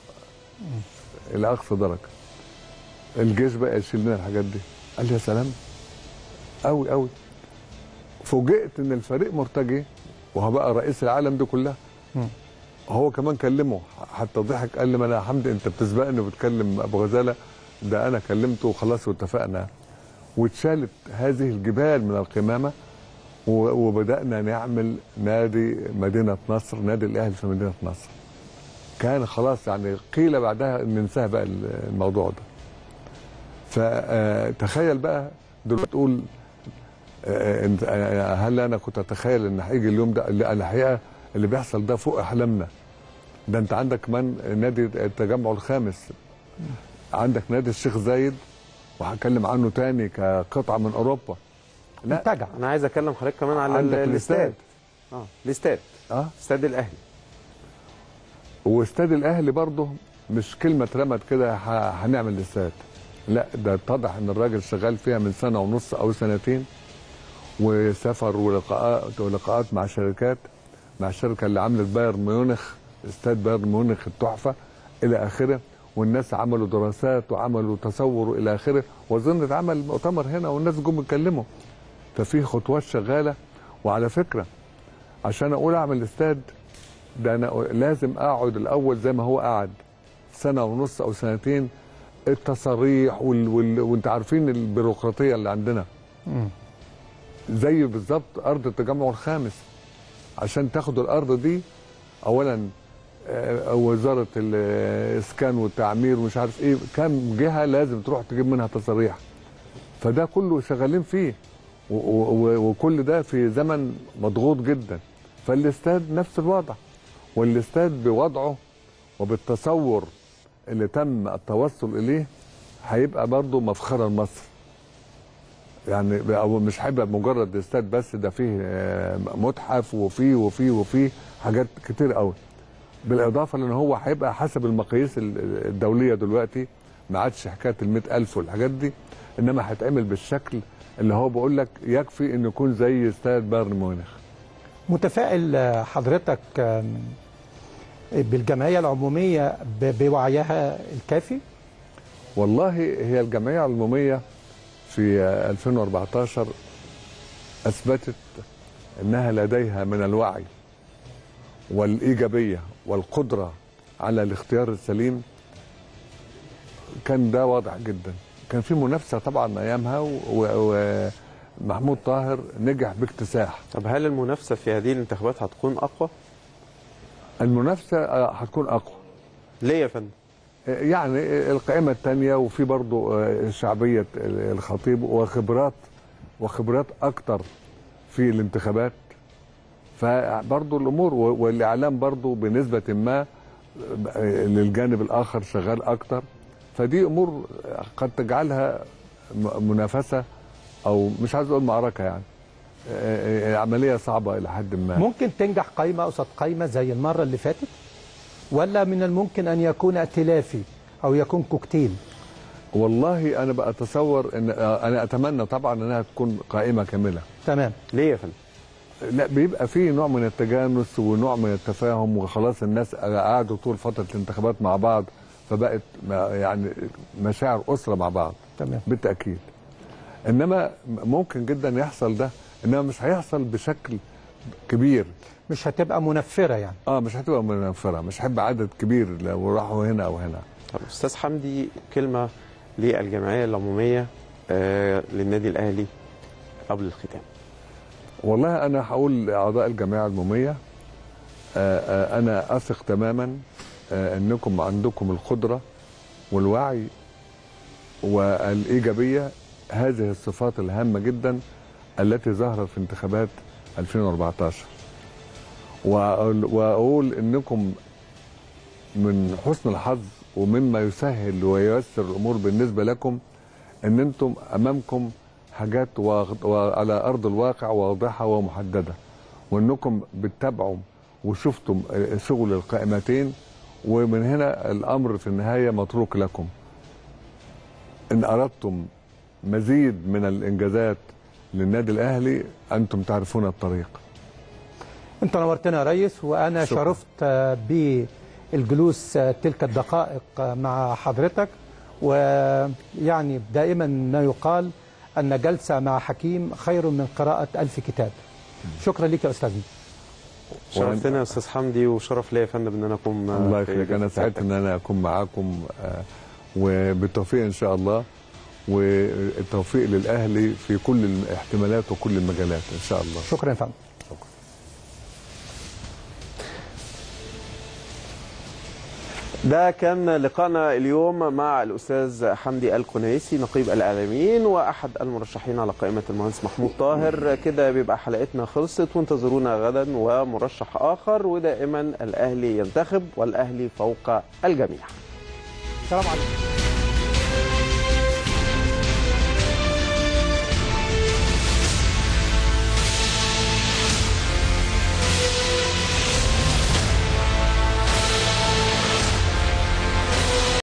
الى اقصى درجه الجيش بقى يشيل لنا الحاجات دي قال لي يا سلام قوي قوي فوجئت ان الفريق مرتجي وهو بقى رئيس العالم دي كلها مم. هو كمان كلمه حتى ضحك قال لي ما انا يا حمدي انت بتسبقني وبتكلم ابو غزاله ده انا كلمته وخلاص واتفقنا واتشالت هذه الجبال من القمامه و- وبدانا نعمل نادي مدينه نصر نادي الاهلي في مدينه نصر كان خلاص يعني قيل بعدها ان ننساه بقى الموضوع ده فتخيل بقى دلوقتي تقول آه، انت- آه، هل انا كنت اتخيل ان هيجي اليوم ده لا، الحقيقه اللي بيحصل ده فوق احلامنا ده انت عندك كمان نادي التجمع الخامس عندك نادي الشيخ زايد وهتكلم عنه تاني كقطعه من اوروبا لا منتجع انا عايز اكلم حضرتك كمان على عندك ال- الاستاد اه الاستاد اه استاد الاهلي واستاد الاهلي برضه مش كلمه اترمت كده ه- هنعمل استاد لا ده اتضح ان الراجل شغال فيها من سنه ونص او سنتين وسافر ولقاءات ولقاءات مع شركات مع الشركه اللي عملت بايرن ميونخ استاد بايرن ميونخ التحفه الى اخره والناس عملوا دراسات وعملوا تصور الى اخره واظن اتعمل مؤتمر هنا والناس جم يتكلموا ففي خطوات شغاله وعلى فكره عشان اقول اعمل استاد ده انا لازم اقعد الاول زي ما هو قعد سنه ونص او سنتين التصاريح وال... وال... وانت عارفين البيروقراطيه اللي عندنا مم. زي بالظبط ارض التجمع الخامس عشان تاخد الارض دي اولا آه، وزاره الاسكان والتعمير ومش عارف ايه كام جهه لازم تروح تجيب منها تصاريح فده كله شغالين فيه و- و- و- وكل ده في زمن مضغوط جدا فالاستاد نفس الوضع والاستاد بوضعه وبالتصور اللي تم التوصل اليه هيبقى برضه مفخرا لمصر يعني او مش هيبقى مجرد استاد بس ده فيه آه، متحف وفيه وفيه وفيه حاجات كتير قوي بالاضافه لان هو هيبقى حسب المقاييس ال- الدوليه دلوقتي ما عادش حكايه ال ألف والحاجات دي انما هيتعمل بالشكل اللي هو بقول لك يكفي انه يكون زي استاد بايرن ميونخ متفائل آه، حضرتك آم، بالجمعية العمومية ب- بوعيها الكافي والله هي الجمعيه العموميه في 2014 اثبتت انها لديها من الوعي والايجابيه والقدره على الاختيار السليم كان ده واضح جدا كان في منافسه طبعا ايامها و- ومحمود طاهر نجح باكتساح طب هل المنافسه في هذه الانتخابات هتكون اقوى؟ المنافسه آه، هتكون اقوى ليه يا فندم؟ يعني القائمة الثانية وفي برضو آه، شعبية الخطيب وخبرات وخبرات أكتر في الانتخابات فبرضو الأمور و- والإعلام برضو بنسبة ما للجانب الاخر شغال اكتر فدي امور قد تجعلها م- منافسه او مش عايز اقول معركه يعني آه، آه، عمليه صعبه الى حد ما ممكن تنجح قايمة قصاد قايمة زي المرة اللي فاتت ولا من الممكن أن يكون ائتلافي أو يكون كوكتيل والله انا بتصور ان آه، انا اتمنى طبعا انها تكون قائمه كامله تمام ليه يا فندم؟ لا بيبقى فيه نوع من التجانس ونوع من التفاهم وخلاص الناس قعدوا طول فتره الانتخابات مع بعض فبقت ما- يعني مشاعر اسره مع بعض تمام بالتاكيد انما ممكن جدا يحصل ده انما مش هيحصل بشكل كبير مش هتبقى منفرة يعني اه مش هتبقى منفره مش هيبقى عدد كبير لو راحوا هنا او هنا طب استاذ حمدي كلمه للجمعيه العموميه آه، للنادي الاهلي قبل الختام والله انا هقول لاعضاء الجمعيه العموميه آه، آه، انا اثق تماما آه، انكم عندكم القدره والوعي والايجابيه هذه الصفات الهامه جدا التي ظهرت في انتخابات 2014 وأقول- واقول انكم من حسن الحظ ومما يسهل وييسر الامور بالنسبه لكم ان انتم امامكم حاجات واغ- وعلى ارض الواقع واضحه ومحدده وانكم بتتابعوا وشفتم شغل القائمتين ومن هنا الامر في النهايه متروك لكم ان اردتم مزيد من الانجازات للنادي الاهلي انتم تعرفون الطريق انت نورتنا يا ريس وانا شكرا. شرفت آه، بالجلوس آه، تلك الدقائق آه، مع حضرتك ويعني دائما ما يقال ان جلسه مع حكيم خير من قراءه ألف كتاب شكرا لك يا استاذنا شرفتنا يا استاذ حمدي وشرف ليا يا فندم ان انا اكون آه، الله في يخليك انا جلسة سعدت سيادتك. ان انا اكون معاكم آه، وبالتوفيق ان شاء الله والتوفيق للاهلي في كل الاحتمالات وكل المجالات ان شاء الله شكرا يا فندم ده كان لقاءنا اليوم مع الاستاذ حمدي الكنيسي نقيب الاعلاميين واحد المرشحين على قائمه المهندس محمود طاهر كده بيبقى حلقتنا خلصت وانتظرونا غدا ومرشح اخر ودائما الاهلي ينتخب والاهلي فوق الجميع السلام عليكم